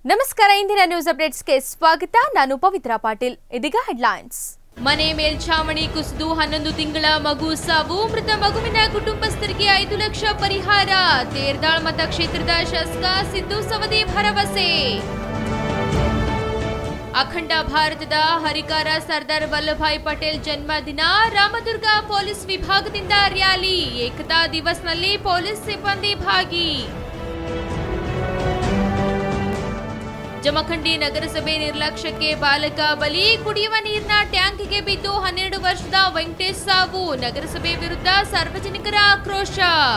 ನಮಸ್ಕಾರ ಇಂದಿನ ನ್ಯೂಸ್ ಅಪ್ಡೇಟ್ಸ್ಗೆ ಸ್ವಾಗತ ನಾನು ಪವಿತ್ರ ಪಾಟೀಲ್ ಇದೀಗ ಹೆಡ್ಲೈನ್ಸ್ ಮನೆ ಮೇಲ್ಛಾವಣಿ ಕುಸಿದು ಹನ್ನೊಂದು ತಿಂಗಳ ಮಗು ಸಾವು ಮೃತ ಮಗುವಿನ ಕುಟುಂಬಸ್ಥರಿಗೆ ಐದು ಲಕ್ಷ ಪರಿಹಾರ ತೇರ್ದಾಳ್ ಮತಕ್ಷೇತ್ರದ ಶಾಸಕ ಸಿದ್ದು ಸವದಿ ಭರವಸೆ ಅಖಂಡ ಭಾರತದ ಹರಿಕಾರ ಸರ್ದಾರ್ ವಲ್ಲಭಾಯ್ ಪಟೇಲ್ ಜನ್ಮದಿನ ರಾಮದುರ್ಗ ಪೊಲೀಸ್ ವಿಭಾಗದಿಂದ ರ್ಯಾಲಿ ಏಕತಾ ದಿವಸ್ನಲ್ಲಿ ಪೊಲೀಸ್ ಸಿಬ್ಬಂದಿ ಭಾಗಿ ಜಮಖಂಡಿ ನಗರಸಭೆ ನಿರ್ಲಕ್ಷ್ಯಕ್ಕೆ ಬಾಲಕ ಬಲಿ ಕುಡಿಯುವ ನೀರಿನ ಟ್ಯಾಂಕ್ಗೆ ಬಿದ್ದು ಹನ್ನೆರಡು ವರ್ಷದ ವೆಂಕಟೇಶ್ ಸಾವು ನಗರಸಭೆ ವಿರುದ್ಧ ಸಾರ್ವಜನಿಕರ ಆಕ್ರೋಶ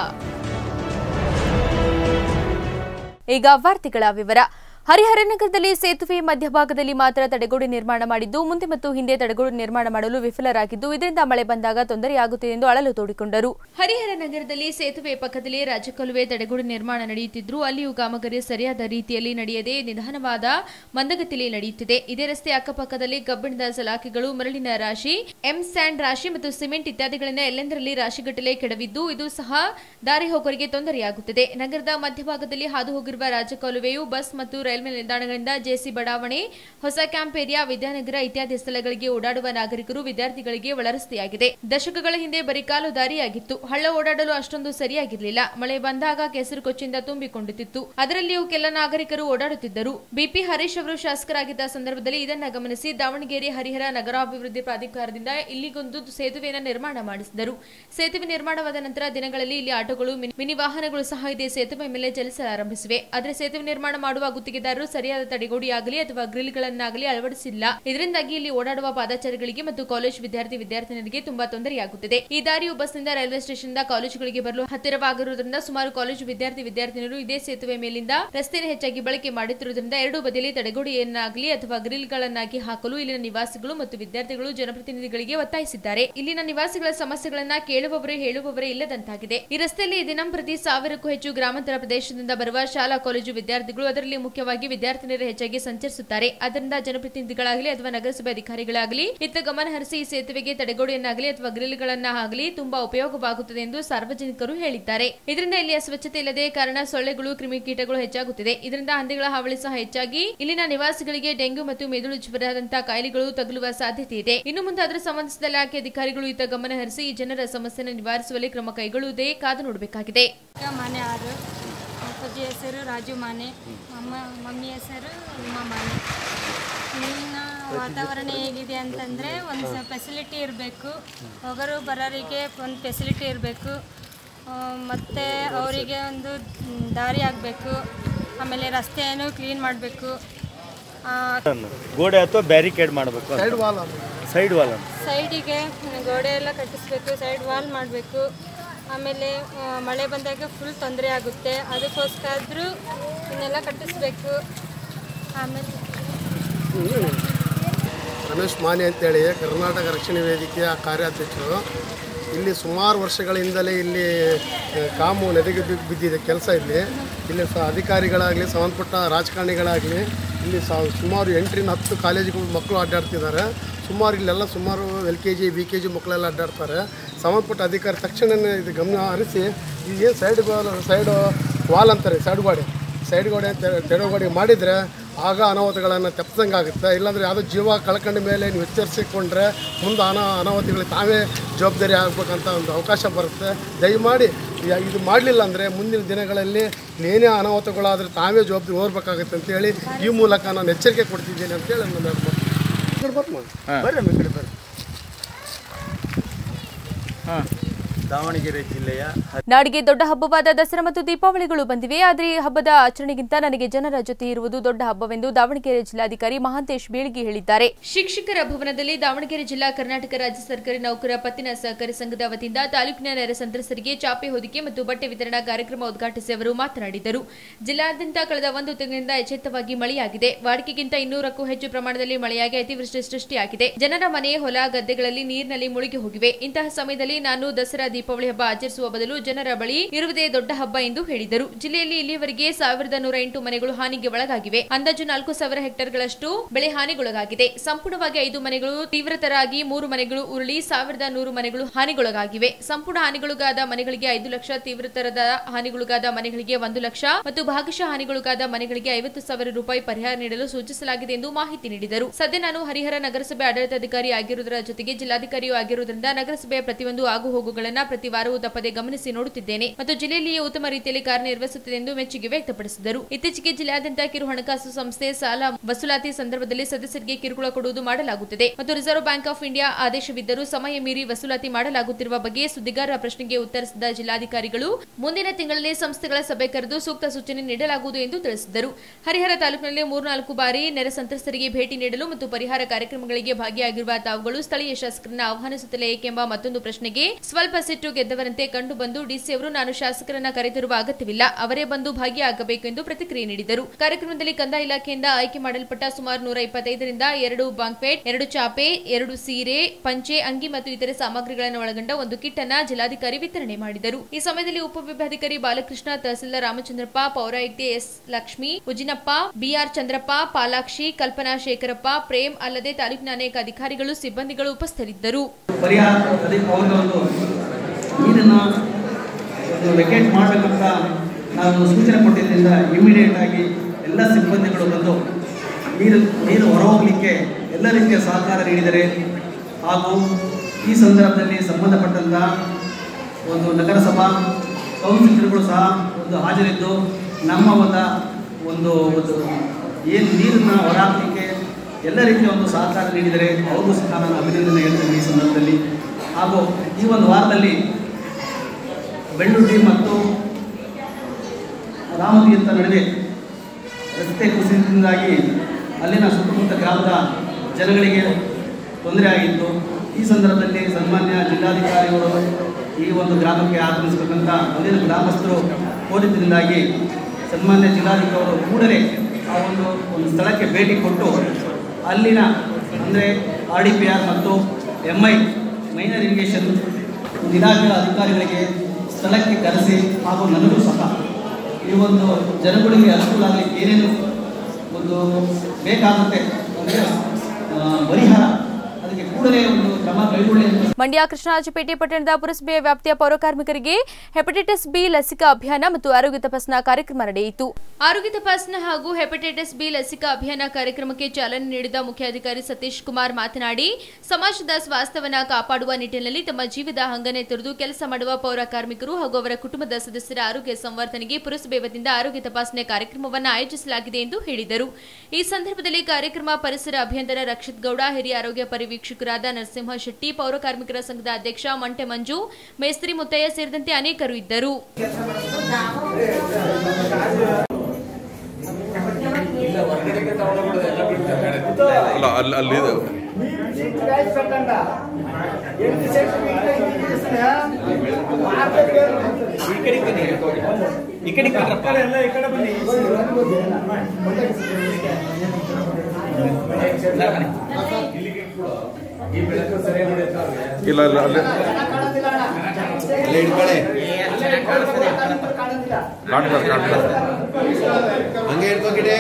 ಈಗ ವಾರ್ತೆಗಳ ವಿವರ ಹರಿಹರ ನಗರದಲ್ಲಿ ಸೇತುವೆ ಮಧ್ಯಭಾಗದಲ್ಲಿ ಮಾತ್ರ ತಡೆಗೋಡೆ ನಿರ್ಮಾಣ ಮಾಡಿದ್ದು ಮುಂದೆ ಮತ್ತು ಹಿಂದೆ ತಡೆಗೋಡೆ ನಿರ್ಮಾಣ ಮಾಡಲು ವಿಫಲರಾಗಿದ್ದು ಇದರಿಂದ ಮಳೆ ಬಂದಾಗ ತೊಂದರೆಯಾಗುತ್ತಿದೆ ಎಂದು ಅಳಲು ತೋಡಿಕೊಂಡರು ಹರಿಹರ ನಗರದಲ್ಲಿ ಸೇತುವೆ ಪಕ್ಕದಲ್ಲಿ ರಾಜಕಾಲುವೆ ತಡೆಗೋಡೆ ನಿರ್ಮಾಣ ನಡೆಯುತ್ತಿದ್ರು ಅಲ್ಲಿಯೂ ಕಾಮಗಾರಿ ಸರಿಯಾದ ರೀತಿಯಲ್ಲಿ ನಡೆಯದೆ ನಿಧಾನವಾದ ಮಂದಗತಿಯಲ್ಲಿ ನಡೆಯುತ್ತಿದೆ ಇದೇ ರಸ್ತೆ ಅಕ್ಕಪಕ್ಕದಲ್ಲಿ ಕಬ್ಬಿಣದ ಸಲಾಕೆಗಳು ಮರಳಿನ ರಾಶಿ ಎಂ ಸ್ಯಾಂಡ್ ರಾಶಿ ಮತ್ತು ಸಿಮೆಂಟ್ ಇತ್ಯಾದಿಗಳಿಂದ ಎಲ್ಲೆಂದರಲ್ಲಿ ರಾಶಿಗಟ್ಟಲೆ ಕೆಡವಿದ್ದು ಇದು ಸಹ ದಾರಿ ಹೋಗೋರಿಗೆ ತೊಂದರೆಯಾಗುತ್ತಿದೆ ನಗರದ ಮಧ್ಯಭಾಗದಲ್ಲಿ ಹಾದು ಹೋಗಿರುವ ರಾಜಕಾಲುವೆಯು ಬಸ್ ಮತ್ತು ರೈಲ್ವೆ ನಿಲ್ದಾಣಗಳಿಂದ ಜೆಸಿ ಬಡಾವಣೆ ಹೊಸ ಕ್ಯಾಂಪ್ ಏರಿಯಾ ವಿದ್ಯಾನಗರ ಇತ್ಯಾದಿ ಸ್ಥಳಗಳಿಗೆ ಓಡಾಡುವ ನಾಗರಿಕರು ವಿದ್ಯಾರ್ಥಿಗಳಿಗೆ ಒಳರಸ್ತೆಯಾಗಿದೆ ದಶಕಗಳ ಹಿಂದೆ ಬರೀ ಕಾಲು ದಾರಿಯಾಗಿತ್ತು ಹಳ್ಳ ಓಡಾಡಲು ಅಷ್ಟೊಂದು ಸರಿಯಾಗಿರಲಿಲ್ಲ ಮಳೆ ಬಂದಾಗ ಕೆಸರು ಕೊಚ್ಚಿಂದ ತುಂಬಿಕೊಂಡಿತ್ತು ಅದರಲ್ಲಿಯೂ ಕೆಲ ನಾಗರಿಕರು ಓಡಾಡುತ್ತಿದ್ದರು ಬಿಪಿ ಹರೀಶ್ ಅವರು ಶಾಸಕರಾಗಿದ್ದ ಸಂದರ್ಭದಲ್ಲಿ ಇದನ್ನ ಗಮನಿಸಿ ದಾವಣಗೆರೆ ಹರಿಹರ ನಗರಾಭಿವೃದ್ಧಿ ಪ್ರಾಧಿಕಾರದಿಂದ ಇಲ್ಲಿಗೊಂದು ಸೇತುವೆಯನ್ನು ನಿರ್ಮಾಣ ಮಾಡಿಸಿದರು ಸೇತುವೆ ನಿರ್ಮಾಣವಾದ ನಂತರ ದಿನಗಳಲ್ಲಿ ಇಲ್ಲಿ ಆಟೋಗಳು ಮಿನಿ- ಮಿನಿ ವಾಹನಗಳು ಸಹ ಇದೇ ಸೇತುವೆ ಮೇಲೆ ಚಲಿಸಲಾರಂಭಿಸಿವೆ ಆದರೆ ಸೇತುವೆ ನಿರ್ಮಾಣ ಮಾಡುವ ಗುತ್ತಿಗೆದಾರರು ಸರಿಯಾದ ತಡೆಗೋಡೆಯಾಗಲಿ ಅಥವಾ ಗ್ರಿಲ್ಗಳನ್ನಾಗಲಿ ಅಳವಡಿಸಿಲ್ಲ ಇದರಿಂದಾಗಿ ಇಲ್ಲಿ ಓಡಾಡುವ ಪಾದಚಾರಿಗಳಿಗೆ ಮತ್ತು ಕಾಲೇಜು ವಿದ್ಯಾರ್ಥಿ ವಿದ್ಯಾರ್ಥಿನಿಯರಿಗೆ ತುಂಬಾ ತೊಂದರೆಯಾಗುತ್ತಿದೆ ಈ ದಾರಿಯು ಬಸ್ನಿಂದ ರೈಲ್ವೆ ಸ್ಟೇಷನ್ನಿಂದ ಕಾಲೇಜುಗಳಿಗೆ ಬರಲು ಹತ್ತಿರವಾಗಿರುವುದರಿಂದ ಸುಮಾರು ಕಾಲೇಜು ವಿದ್ಯಾರ್ಥಿ ವಿದ್ಯಾರ್ಥಿನಿಯರು ಇದೇ ಸೇತುವೆ ಮೇಲಿಂದ ರಸ್ತೆಯನ್ನು ಹೆಚ್ಚಾಗಿ ಬಳಕೆ ಮಾಡುತ್ತಿರುವುದರಿಂದ ಎರಡೂ ಬದಿಯಲ್ಲಿ ತಡೆಗೋಡೆಯನ್ನಾಗಲಿ ಅಥವಾ ಗ್ರಿಲ್ಗಳನ್ನಾಗಿ ಹಾಕಲು ಇಲ್ಲಿನ ನಿವಾಸಿಗಳು ಮತ್ತು ವಿದ್ಯಾರ್ಥಿಗಳು ಜನಪ್ರತಿನಿಧಿಗಳಿಗೆ ಒತ್ತಾಯಿಸಿದ್ದಾರೆ ಇಲ್ಲಿನ ನಿವಾಸಿಗಳ ಸಮಸ್ಯೆಗಳನ್ನ ಕೇಳುವವರೇ ಹೇಳುವವರೇ ಇಲ್ಲದಂತಾಗಿದೆ ಈ ರಸ್ತೆಯಲ್ಲಿ ದಿನಂಪ್ರತಿ ಸಾವಿರಕ್ಕೂ ಹೆಚ್ಚು ಗ್ರಾಮಾಂತರ ಪ್ರದೇಶದಿಂದ ಬರುವ ಶಾಲಾ ಕಾಲೇಜು ವಿದ್ಯಾರ್ಥಿಗಳು ಅದರಲ್ಲಿ ಮುಖ್ಯವಾಗಿ ವಿದ್ಯಾರ್ಥಿನಿಯರು ಹೆಚ್ಚಾಗಿ ಸಂಚರಿಸುತ್ತಾರೆ ಅದರಿಂದ ಜನಪ್ರತಿನಿಧಿಗಳಾಗಲಿ ಅಥವಾ ನಗರಸಭೆ ಅಧಿಕಾರಿಗಳಾಗಲಿ ಇತ್ತ ಗಮನ ಹರಿಸಿ ಈ ಸೇತುವೆಗೆ ತಡೆಗೋಡೆಯನ್ನಾಗಲಿ ಅಥವಾ ಗ್ರಿಲ್ಗಳನ್ನ ಆಗಲಿ ತುಂಬಾ ಉಪಯೋಗವಾಗುತ್ತದೆ ಎಂದು ಸಾರ್ವಜನಿಕರು ಹೇಳಿದ್ದಾರೆ ಇದರಿಂದ ಇಲ್ಲಿಯ ಸ್ವಚ್ಛತೆ ಇಲ್ಲದೆ ಕಾರಣ ಸೊಳ್ಳೆಗಳು ಕ್ರಿಮಿಕೀಟಗಳು ಹೆಚ್ಚಾಗುತ್ತಿದೆ ಇದರಿಂದ ಹಂದಿಗಳ ಹಾವಳಿ ಸಹ ಹೆಚ್ಚಾಗಿ ಇಲ್ಲಿನ ನಿವಾಸಿಗಳಿಗೆ ಡೆಂಗ್ಯೂ ಮತ್ತು ಮೆದುಳು ಜ್ವರದಂತಹ ಕಾಯಿಲೆಗಳು ತಗುಲುವ ಸಾಧ್ಯತೆ ಇದೆ ಇನ್ನು ಮುಂದೆ ಅದರ ಸಂಬಂಧಿಸಿದ ಇಲಾಖೆ ಅಧಿಕಾರಿಗಳು ಇತ್ತ ಗಮನ ಹರಿಸಿ ಈ ಜನರ ಸಮಸ್ಯೆಯನ್ನು ನಿವಾರಿಸುವಲ್ಲಿ ಕ್ರಮ ಕೈಗೊಳ್ಳುವುದೇ ಕಾದು ನೋಡಬೇಕಾಗಿದೆ ಅಕ್ಕ ಮನೆ ಆರು ಅಪ್ಪಾಜಿ ಹೆಸರು ರಾಜು ಮಾನೆ ಅಮ್ಮ ಮಮ್ಮಿ ಹೆಸರು ಉಮಾ ಮಾನೆ ಇಲ್ಲಿನ ವಾತಾವರಣ ಹೇಗಿದೆ ಅಂತಂದರೆ ಒಂದು ಫೆಸಿಲಿಟಿ ಇರಬೇಕು ಹೋಗೋರು ಬರೋರಿಗೆ ಒಂದು ಫೆಸಿಲಿಟಿ ಇರಬೇಕು ಮತ್ತು ಅವರಿಗೆ ಒಂದು ಮ್, ದಾರಿ ಆಗಬೇಕು ಆಮೇಲೆ ರಸ್ತೆಯನ್ನು ಕ್ಲೀನ್ ಮಾಡಬೇಕು ಗೋಡೆ ಅಥವಾ ಬ್ಯಾರಿಕೇಡ್ ಮಾಡಬೇಕು ಸೈಡ್ ವಾಲ್ ಸೈಡ್ ವಾಲ್ ಸೈಡಿಗೆ ಗೋಡೆ ಎಲ್ಲ ಕಟ್ಟಿಸ್ಬೇಕು ಸೈಡ್ ವಾಲ್ ಮಾಡಬೇಕು ಆಮೇಲೆ ಆ, ಮಳೆ ಬಂದಾಗ ಫುಲ್ ತೊಂದರೆ ಆಗುತ್ತೆ ಅದಕ್ಕೋಸ್ಕರ ಆದರೂ ಇದನ್ನೆಲ್ಲ ಕಟ್ಟಿಸ್ಬೇಕು ಆಮೇಲೆ ರಮೇಶ್ ಮಾನೆ ಅಂತೇಳಿ ಕರ್ನಾಟಕ ರಕ್ಷಣೆ ವೇದಿಕೆಯ ಕಾರ್ಯಾಧ್ಯಕ್ಷರು ಇಲ್ಲಿ ಸುಮಾರು ವರ್ಷಗಳಿಂದಲೇ ಇಲ್ಲಿ ಆ, ಕಾಮು ನದಿಗೆ ಬಿ- ಬಿದ್ದಿದೆ ಕೆಲಸ ಇಲ್ಲಿ ಇಲ್ಲಿ ಸಹ ಅಧಿಕಾರಿಗಳಾಗಲಿ ಸಂಬಂಧಪಟ್ಟ ರಾಜಕಾರಣಿಗಳಾಗಲಿ ಇಲ್ಲಿ ಸ ಸುಮಾರು ಎಂಟರಿಂದ ಹತ್ತು ಕಾಲೇಜುಗಳು ಮಕ್ಕಳು ಅಡ್ಡಾಡ್ತಿದ್ದಾರೆ ಸುಮಾರು ಇಲ್ಲೆಲ್ಲ ಸುಮಾರು L K G B K G ಮಕ್ಕಳೆಲ್ಲ ಅಡ್ಡಾಡ್ತಾರೆ ಸಂಬಂಧಪಟ್ಟ ಅಧಿಕಾರಿ ತಕ್ಷಣವೇ ಇದು ಗಮನ ಹರಿಸಿ ಏನು ಸೈಡ್ ಸೈಡ್ ವಾಲ್ ಅಂತಾರೆ ಸೈಡ್ ಗೋಡೆ ಸೈಡ್ ಗೋಡೆ ತೆರವುಗೋಡೆ ಮಾಡಿದರೆ ಆಗ ಅನಾಹುತಗಳನ್ನು ತಪ್ಪಿದಂಗೆ ಆಗುತ್ತೆ ಇಲ್ಲಾಂದರೆ ಯಾವುದೋ ಜೀವ ಕಳ್ಕೊಂಡ ಮೇಲೆ ನೀವು ಎಚ್ಚರಿಸಿಕೊಂಡ್ರೆ ಮುಂದೆ ಅನಾ ಅನಾಹುತಗಳಿಗೆ ತಾವೇ ಜವಾಬ್ದಾರಿ ಆಗ್ಬೇಕಂತ ಒಂದು ಅವಕಾಶ ಬರುತ್ತೆ ದಯಮಾಡಿ ಯ- ಇದು ಮಾಡಲಿಲ್ಲ ಅಂದರೆ ಮುಂದಿನ ದಿನಗಳಲ್ಲಿ ಏನೇ ಅನಾಹುತಗಳಾದರೆ ತಾವೇ ಜವಾಬ್ದಾರಿ ಹೋಗ್ಬೇಕಾಗುತ್ತೆ ಅಂತೇಳಿ ಈ ಮೂಲಕ ನಾನು ಎಚ್ಚರಿಕೆ ಕೊಡ್ತಿದ್ದೀನಿ ಅಂತೇಳಿ ನಾನು ಹೇಳ್ಬೋದು. ಈ ಕಡೆ ಬರ್ರಿ ಮಾಡಿ. ಬರ್ರಿ ಅಮ್ಮ ಈ ಕಡೆ ಬರ್ರಿ ದಾವಣಗೆರೆ ಜಿಲ್ಲೆಯ ನಾಡಿಗೆ ದೊಡ್ಡ ಹಬ್ಬವಾದ ದಸರಾ ಮತ್ತು ದೀಪಾವಳಿಗಳು ಬಂದಿವೆ ಆದರೆ ಈ ಹಬ್ಬದ ಆಚರಣೆಗಿಂತ ನನಗೆ ಜನರ ಜೊತೆ ಇರುವುದು ದೊಡ್ಡ ಹಬ್ಬವೆಂದು ದಾವಣಗೆರೆ ಜಿಲ್ಲಾಧಿಕಾರಿ ಮಹಾಂತೇಶ್ ಬೀಳ್ಗಿ ಹೇಳಿದ್ದಾರೆ ಶಿಕ್ಷಕರ ಭವನದಲ್ಲಿ ದಾವಣಗೆರೆ ಜಿಲ್ಲಾ ಕರ್ನಾಟಕ ರಾಜ್ಯ ಸರ್ಕಾರಿ ನೌಕರ ಪತ್ತಿನ ಸಹಕಾರಿ ಸಂಘದ ವತಿಯಿಂದ ತಾಲೂಕಿನ ನೆರೆ ಸಂತ್ರಸ್ತರಿಗೆ ಚಾಪೆ ಹೊದಿಕೆ ಮತ್ತು ಬಟ್ಟೆ ವಿತರಣಾ ಕಾರ್ಯಕ್ರಮ ಉದ್ಘಾಟಿಸಿ ಅವರು ಮಾತನಾಡಿದರು ಜಿಲ್ಲಾದ್ಯಂತ ಕಳೆದ ಒಂದು ತಿಂಗಳಿಂದ ಎಚ್ಚೆತ್ತವಾಗಿ ಮಳೆಯಾಗಿದೆ ವಾಡಿಕೆಗಿಂತ ಇನ್ನೂರಕ್ಕೂ ಹೆಚ್ಚು ಪ್ರಮಾಣದಲ್ಲಿ ಮಳೆಯಾಗಿ ಅತಿವೃಷ್ಟಿ ಸೃಷ್ಟಿಯಾಗಿದೆ ಜನರ ಮನೆ ಹೊಲ ಗದ್ದೆಗಳಲ್ಲಿ ನೀರಿನಲ್ಲಿ ಮುಳುಗಿ ಹೋಗಿವೆ ಇಂತಹ ಸಮಯದಲ್ಲಿ ನಾನು ದಸರಾ ದೀಪಾವಳಿ ಹಬ್ಬ ಆಚರಿಸುವ ಬದಲು ಜನರ ಬಳಿ ಇರುವುದೇ ದೊಡ್ಡ ಹಬ್ಬ ಎಂದು ಹೇಳಿದರು ಜಿಲ್ಲೆಯಲ್ಲಿ ಇಲ್ಲಿಯವರೆಗೆ ಸಾವಿರದ ನೂರ ಎಂಟು ಮನೆಗಳು ಹಾನಿಗೆ ಒಳಗಾಗಿವೆ ಅಂದಾಜು ನಾಲ್ಕು ಸಾವಿರ ಹೆಕ್ಟೇರ್ಗಳಷ್ಟು ಬೆಳೆ ಹಾನಿಗೊಳಗಾಗಿದೆ ಸಂಪೂರ್ಣವಾಗಿ ಐದು ಮನೆಗಳು ತೀವ್ರತರಾಗಿ ಮೂರು ಮನೆಗಳು ಉರುಳಿ ಸಾವಿರದ ನೂರು ಮನೆಗಳು ಹಾನಿಗೊಳಗಾಗಿವೆ ಸಂಪೂರ್ಣ ಹಾನಿಗೊಳಗಾದ ಮನೆಗಳಿಗೆ ಐದು ಲಕ್ಷ ತೀವ್ರತರದ ಹಾನಿಗೊಳಗಾದ ಮನೆಗಳಿಗೆ ಒಂದು ಲಕ್ಷ ಮತ್ತು ಭಾಗಶಃ ಹಾನಿಗೊಳಗಾದ ಮನೆಗಳಿಗೆ ಐವತ್ತು ಸಾವಿರ ರೂಪಾಯಿ ಪರಿಹಾರ ನೀಡಲು ಸೂಚಿಸಲಾಗಿದೆ ಎಂದು ಮಾಹಿತಿ ನೀಡಿದರು ಸದ್ಯ ನಾನು ಹರಿಹರ ನಗರಸಭೆ ಆಡಳಿತಾಧಿಕಾರಿ ಆಗಿರುವುದರ ಜೊತೆಗೆ ಜಿಲ್ಲಾಧಿಕಾರಿಯೂ ಆಗಿರುವುದರಿಂದ ನಗರಸಭೆಯ ಪ್ರತಿಯೊಂದು ಆಗುಹೋಗುಗಳನ್ನ ಪ್ರತಿ ವಾರವೂ ತಪ್ಪದೆ ಗಮನಿಸಿ ನೋಡುತ್ತಿದ್ದೇನೆ ಮತ್ತು ಜಿಲ್ಲೆಯಲ್ಲಿಯೇ ಉತ್ತಮ ರೀತಿಯಲ್ಲಿ ಕಾರ್ಯನಿರ್ವಹಿಸುತ್ತಿದೆ ಎಂದು ಮೆಚ್ಚುಗೆ ವ್ಯಕ್ತಪಡಿಸಿದರು ಇತ್ತೀಚೆಗೆ ಜಿಲ್ಲೆಯಾದ್ಯಂತ ಕಿರು ಹಣಕಾಸು ಸಂಸ್ಥೆ ಸಾಲ ವಸೂಲಾತಿ ಸಂದರ್ಭದಲ್ಲಿ ಸದಸ್ಯರಿಗೆ ಕಿರುಕುಳ ಕೊಡುವುದು ಮಾಡಲಾಗುತ್ತದೆ ಮತ್ತು ರಿಸರ್ವ್ ಬ್ಯಾಂಕ್ ಆಫ್ ಇಂಡಿಯಾ ಆದೇಶವಿದ್ದರೂ ಸಮಯ ಮೀರಿ ವಸೂಲಾತಿ ಮಾಡಲಾಗುತ್ತಿರುವ ಬಗ್ಗೆ ಸುದ್ದಿಗಾರರ ಪ್ರಶ್ನೆಗೆ ಉತ್ತರಿಸಿದ ಜಿಲ್ಲಾಧಿಕಾರಿಗಳು ಮುಂದಿನ ತಿಂಗಳಲ್ಲಿ ಸಂಸ್ಥೆಗಳ ಸಭೆ ಕರೆದು ಸೂಕ್ತ ಸೂಚನೆ ನೀಡಲಾಗುವುದು ಎಂದು ತಿಳಿಸಿದರು ಹರಿಹರ ತಾಲೂಕಿನಲ್ಲಿ ಮೂರ್ನಾಲ್ಕು ಬಾರಿ ನೆರೆ ಸಂತ್ರಸ್ತರಿಗೆ ಭೇಟಿ ನೀಡಲು ಮತ್ತು ಪರಿಹಾರ ಕಾರ್ಯಕ್ರಮಗಳಿಗೆ ಭಾಗಿಯಾಗಿರುವ ತಾವುಗಳು ಸ್ಥಳೀಯ ಶಾಸಕರನ್ನ ಆಹ್ವಾನಿಸುತ್ತಿಲ್ಲ ಏಕೆಂಬ ಮತ್ತೊಂದು ಪ್ರಶ್ನೆಗೆ ಸ್ವಲ್ಪ ಸಿಟ್ಟು ಗೆದ್ದವರಂತೆ ಕಂಡು ಬಂದು ಡಿಸಿ ಅವರು ನಾನು ಶಾಸಕರನ್ನ ಕರೆತರುವ ಅಗತ್ಯವಿಲ್ಲ ಅವರೇ ಬಂದು ಭಾಗಿಯಾಗಬೇಕು ಎಂದು ಪ್ರತಿಕ್ರಿಯೆ ನೀಡಿದರು ಕಾರ್ಯಕ್ರಮದಲ್ಲಿ ಕಂದಾಯ ಇಲಾಖೆಯಿಂದ ಆಯ್ಕೆ ಮಾಡಲ್ಪಟ್ಟ ಸುಮಾರು ನೂರ ಇಪ್ಪತ್ತೈದರಿಂದ ಎರಡು ಬಾಂಕ್ವೇಟ್ ಎರಡು ಚಾಪೆ ಎರಡು ಸೀರೆ ಪಂಚೆ ಅಂಗಿ ಮತ್ತು ಇತರೆ ಸಾಮಗ್ರಿಗಳನ್ನು ಒಳಗೊಂಡ ಒಂದು ಕಿಟ್ ಅನ್ನ ಜಿಲ್ಲಾಧಿಕಾರಿ ವಿತರಣೆ ಮಾಡಿದರು ಈ ಸಮಯದಲ್ಲಿ ಉಪವಿಭಾಧಿಕಾರಿ ಬಾಲಕೃಷ್ಣ ತಹಸೀಲ್ದಾರ್ ರಾಮಚಂದ್ರಪ್ಪ ಪೌರಾಯುಕ್ತೆ ಎಸ್ ಲಕ್ಷ್ಮಿ ಉಜಿನಪ್ಪ ಬಿಆರ್ ಚಂದ್ರಪ್ಪ ಪಾಲಾಕ್ಷಿ ಕಲ್ಪನಾ ಶೇಖರಪ್ಪ ಪ್ರೇಮ್ ಅಲ್ಲದೆ ತಾಲೂಕಿನ ಅನೇಕ ಅಧಿಕಾರಿಗಳು ಸಿಬ್ಬಂದಿಗಳು ಉಪಸ್ಥಿತರಿದ್ದರು ಪರಿಹಾರ ಅದಕ್ಕೆ ಅವ್ರಿಗೆ ಒಂದು ನೀರನ್ನು ಒಂದು ವೆಕೇಟ್ ಮಾಡಬೇಕಂತ ನಾವು ಸೂಚನೆ ಕೊಟ್ಟಿದ್ದರಿಂದ ಇಮಿಡಿಯೇಟ್ ಆಗಿ ಎಲ್ಲ ಸಿಬ್ಬಂದಿಗಳು ಬಂದು ನೀರು ನೀರು ಹೊರಹೋಗಲಿಕ್ಕೆ ಎಲ್ಲ ರೀತಿಯ ಸಹಕಾರ ನೀಡಿದರೆ ಹಾಗೂ ಈ ಸಂದರ್ಭದಲ್ಲಿ ಸಂಬಂಧಪಟ್ಟಂಥ ಒಂದು ನಗರಸಭಾ ಕೌನ್ಸಿಲರ್ಗಳು ಸಹ ಒಂದು ಹಾಜರಿದ್ದು ನಮ್ಮ ಒಂದು ಒಂದು ಒಂದು ಏನು ನೀರನ್ನು ಹೊರಹಾಕಲಿಕ್ಕೆ ಎಲ್ಲ ರೀತಿಯ ಒಂದು ಸಹಕಾರ ನೀಡಿದರೆ ಅವ್ರಿಗೂ ಸಹ ನಾನು ಅಭಿನಂದನೆ ಹೇಳ್ತೀನಿ ಈ ಸಂದರ್ಭದಲ್ಲಿ ಹಾಗೂ ಈ ಒಂದು ವಾರದಲ್ಲಿ ಬೆಳ್ಳುಳ್ಳಿ ಮತ್ತು ರಾಮತಿ ಅಂತ ನಡುವೆ ರಸ್ತೆ ಕುಸಿತದಿಂದಾಗಿ ಅಲ್ಲಿನ ಸುತ್ತಮುತ್ತ ಗ್ರಾಮದ ಜನಗಳಿಗೆ ತೊಂದರೆ ಆಗಿತ್ತು ಈ ಸಂದರ್ಭದಲ್ಲಿ ಸನ್ಮಾನ್ಯ ಜಿಲ್ಲಾಧಿಕಾರಿಗಳು ಈ ಒಂದು ಗ್ರಾಮಕ್ಕೆ ಆಗಮಿಸಬೇಕಂತ ಅಲ್ಲಿನ ಗ್ರಾಮಸ್ಥರು ಕೋರಿದ್ರಿಂದಾಗಿ ಸನ್ಮಾನ್ಯ ಜಿಲ್ಲಾಧಿಕಾರಿಗಳು ಕೂಡಲೇ ಆ ಒಂದು ಒಂದು ಸ್ಥಳಕ್ಕೆ ಭೇಟಿ ಕೊಟ್ಟು ಅಲ್ಲಿನ ಅಂದರೆ ಆರ್ ಡಿ ಪಿ ಆರ್ ಮತ್ತು ಎಮ್ ಐ ಮೈನರ್ ಇರಿಗೇಷನ್ ಇಲಾಖೆಯ ಅಧಿಕಾರಿಗಳಿಗೆ ಸ್ಥಳಕ್ಕೆ ಕರೆಸಿ ಹಾಗೂ ನನಗೂ ಸಹ ಈ ಒಂದು ಜನಗಳಿಗೆ ಅನುಕೂಲ ಆಗಲಿಕ್ಕೆ ಏನೇನು ಒಂದು ಬೇಕಾಗುತ್ತೆ ಅಂದರೆ ಪರಿಹಾರ ಅದಕ್ಕೆ ಕೂಡಲೇ ಒಂದು ಕ್ರಮ ಕೈಗೊಳ್ಳಿ ಅಂತ ಮಂಡ್ಯ ಕೃಷ್ಣರಾಜಪೇಟೆ ಪಟ್ಟಣದ ಪುರಸಭೆಯ ವ್ಯಾಪ್ತಿಯ ಪೌರಕಾರ್ಮಿಕರಿಗೆ ಹೆಪಟೈಟಿಸ್ ಬಿ ಲಸಿಕಾ ಅಭಿಯಾನ ಮತ್ತು ಆರೋಗ್ಯ ತಪಾಸಣಾ ಕಾರ್ಯಕ್ರಮ ನಡೆಯಿತು ಆರೋಗ್ಯ ತಪಾಸಣಾ ಹಾಗೂ ಹೆಪಟೈಟಿಸ್ ಬಿ ಲಸಿಕಾ ಅಭಿಯಾನ ಕಾರ್ಯಕ್ರಮಕ್ಕೆ ಚಾಲನೆ ನೀಡಿದ ಮುಖ್ಯಾಧಿಕಾರಿ ಸತೀಶ್ ಕುಮಾರ್ ಮಾತನಾಡಿ ಸಮಾಜದ ಸ್ವಾಸ್ಥ್ಯವನ್ನ ಕಾಪಾಡುವ ನಿಟ್ಟಿನಲ್ಲಿ ತಮ್ಮ ಜೀವದ ಹಂಗನೆ ತೊರೆದು ಕೆಲಸ ಮಾಡುವ ಪೌರ ಕಾರ್ಮಿಕರು ಹಾಗೂ ಅವರ ಕುಟುಂಬದ ಸದಸ್ಯರ ಆರೋಗ್ಯ ಸಂವರ್ಧನೆಗೆ ಪುರಸಭೆ ವತಿಯಿಂದ ಆರೋಗ್ಯ ತಪಾಸಣೆ ಕಾರ್ಯಕ್ರಮವನ್ನು ಆಯೋಜಿಸಲಾಗಿದೆ ಎಂದು ಹೇಳಿದರು ಈ ಸಂದರ್ಭದಲ್ಲಿ ಕಾರ್ಯಕ್ರಮ ಪರಿಸರ ಅಭಿಯಂತರ ರಕ್ಷಿತ್ ಗೌಡ ಹಿರಿಯ ಆರೋಗ್ಯ ಪರಿವೀಕ್ಷಕರಾದ ನರಸಿಂಹ ಶೆಟ್ಟಿ ಪೌರ ಕಾರ್ಮಿಕರ ಸಂಘದ ಅಧ್ಯಕ್ಷ ಮಂಟೆ ಮಂಜು ಮೇಸ್ತ್ರಿ ಮುತ್ತಯ್ಯ ಸೇರಿದಂತೆ ಅನೇಕರು ಇದ್ದರು ಅಲ್ಲ ಅಲ್ಲಿ ಅಲ್ಲಿ ಇದೆ. ಇಲ್ಲ ಇಲ್ಲ ಅಲ್ಲಿ ಕಾಣ್ತಾರೆ ಕಾಣ್ತಾರೆ ಹಂಗೆ ಹಿಡ್ಕೋಕಿಡೆ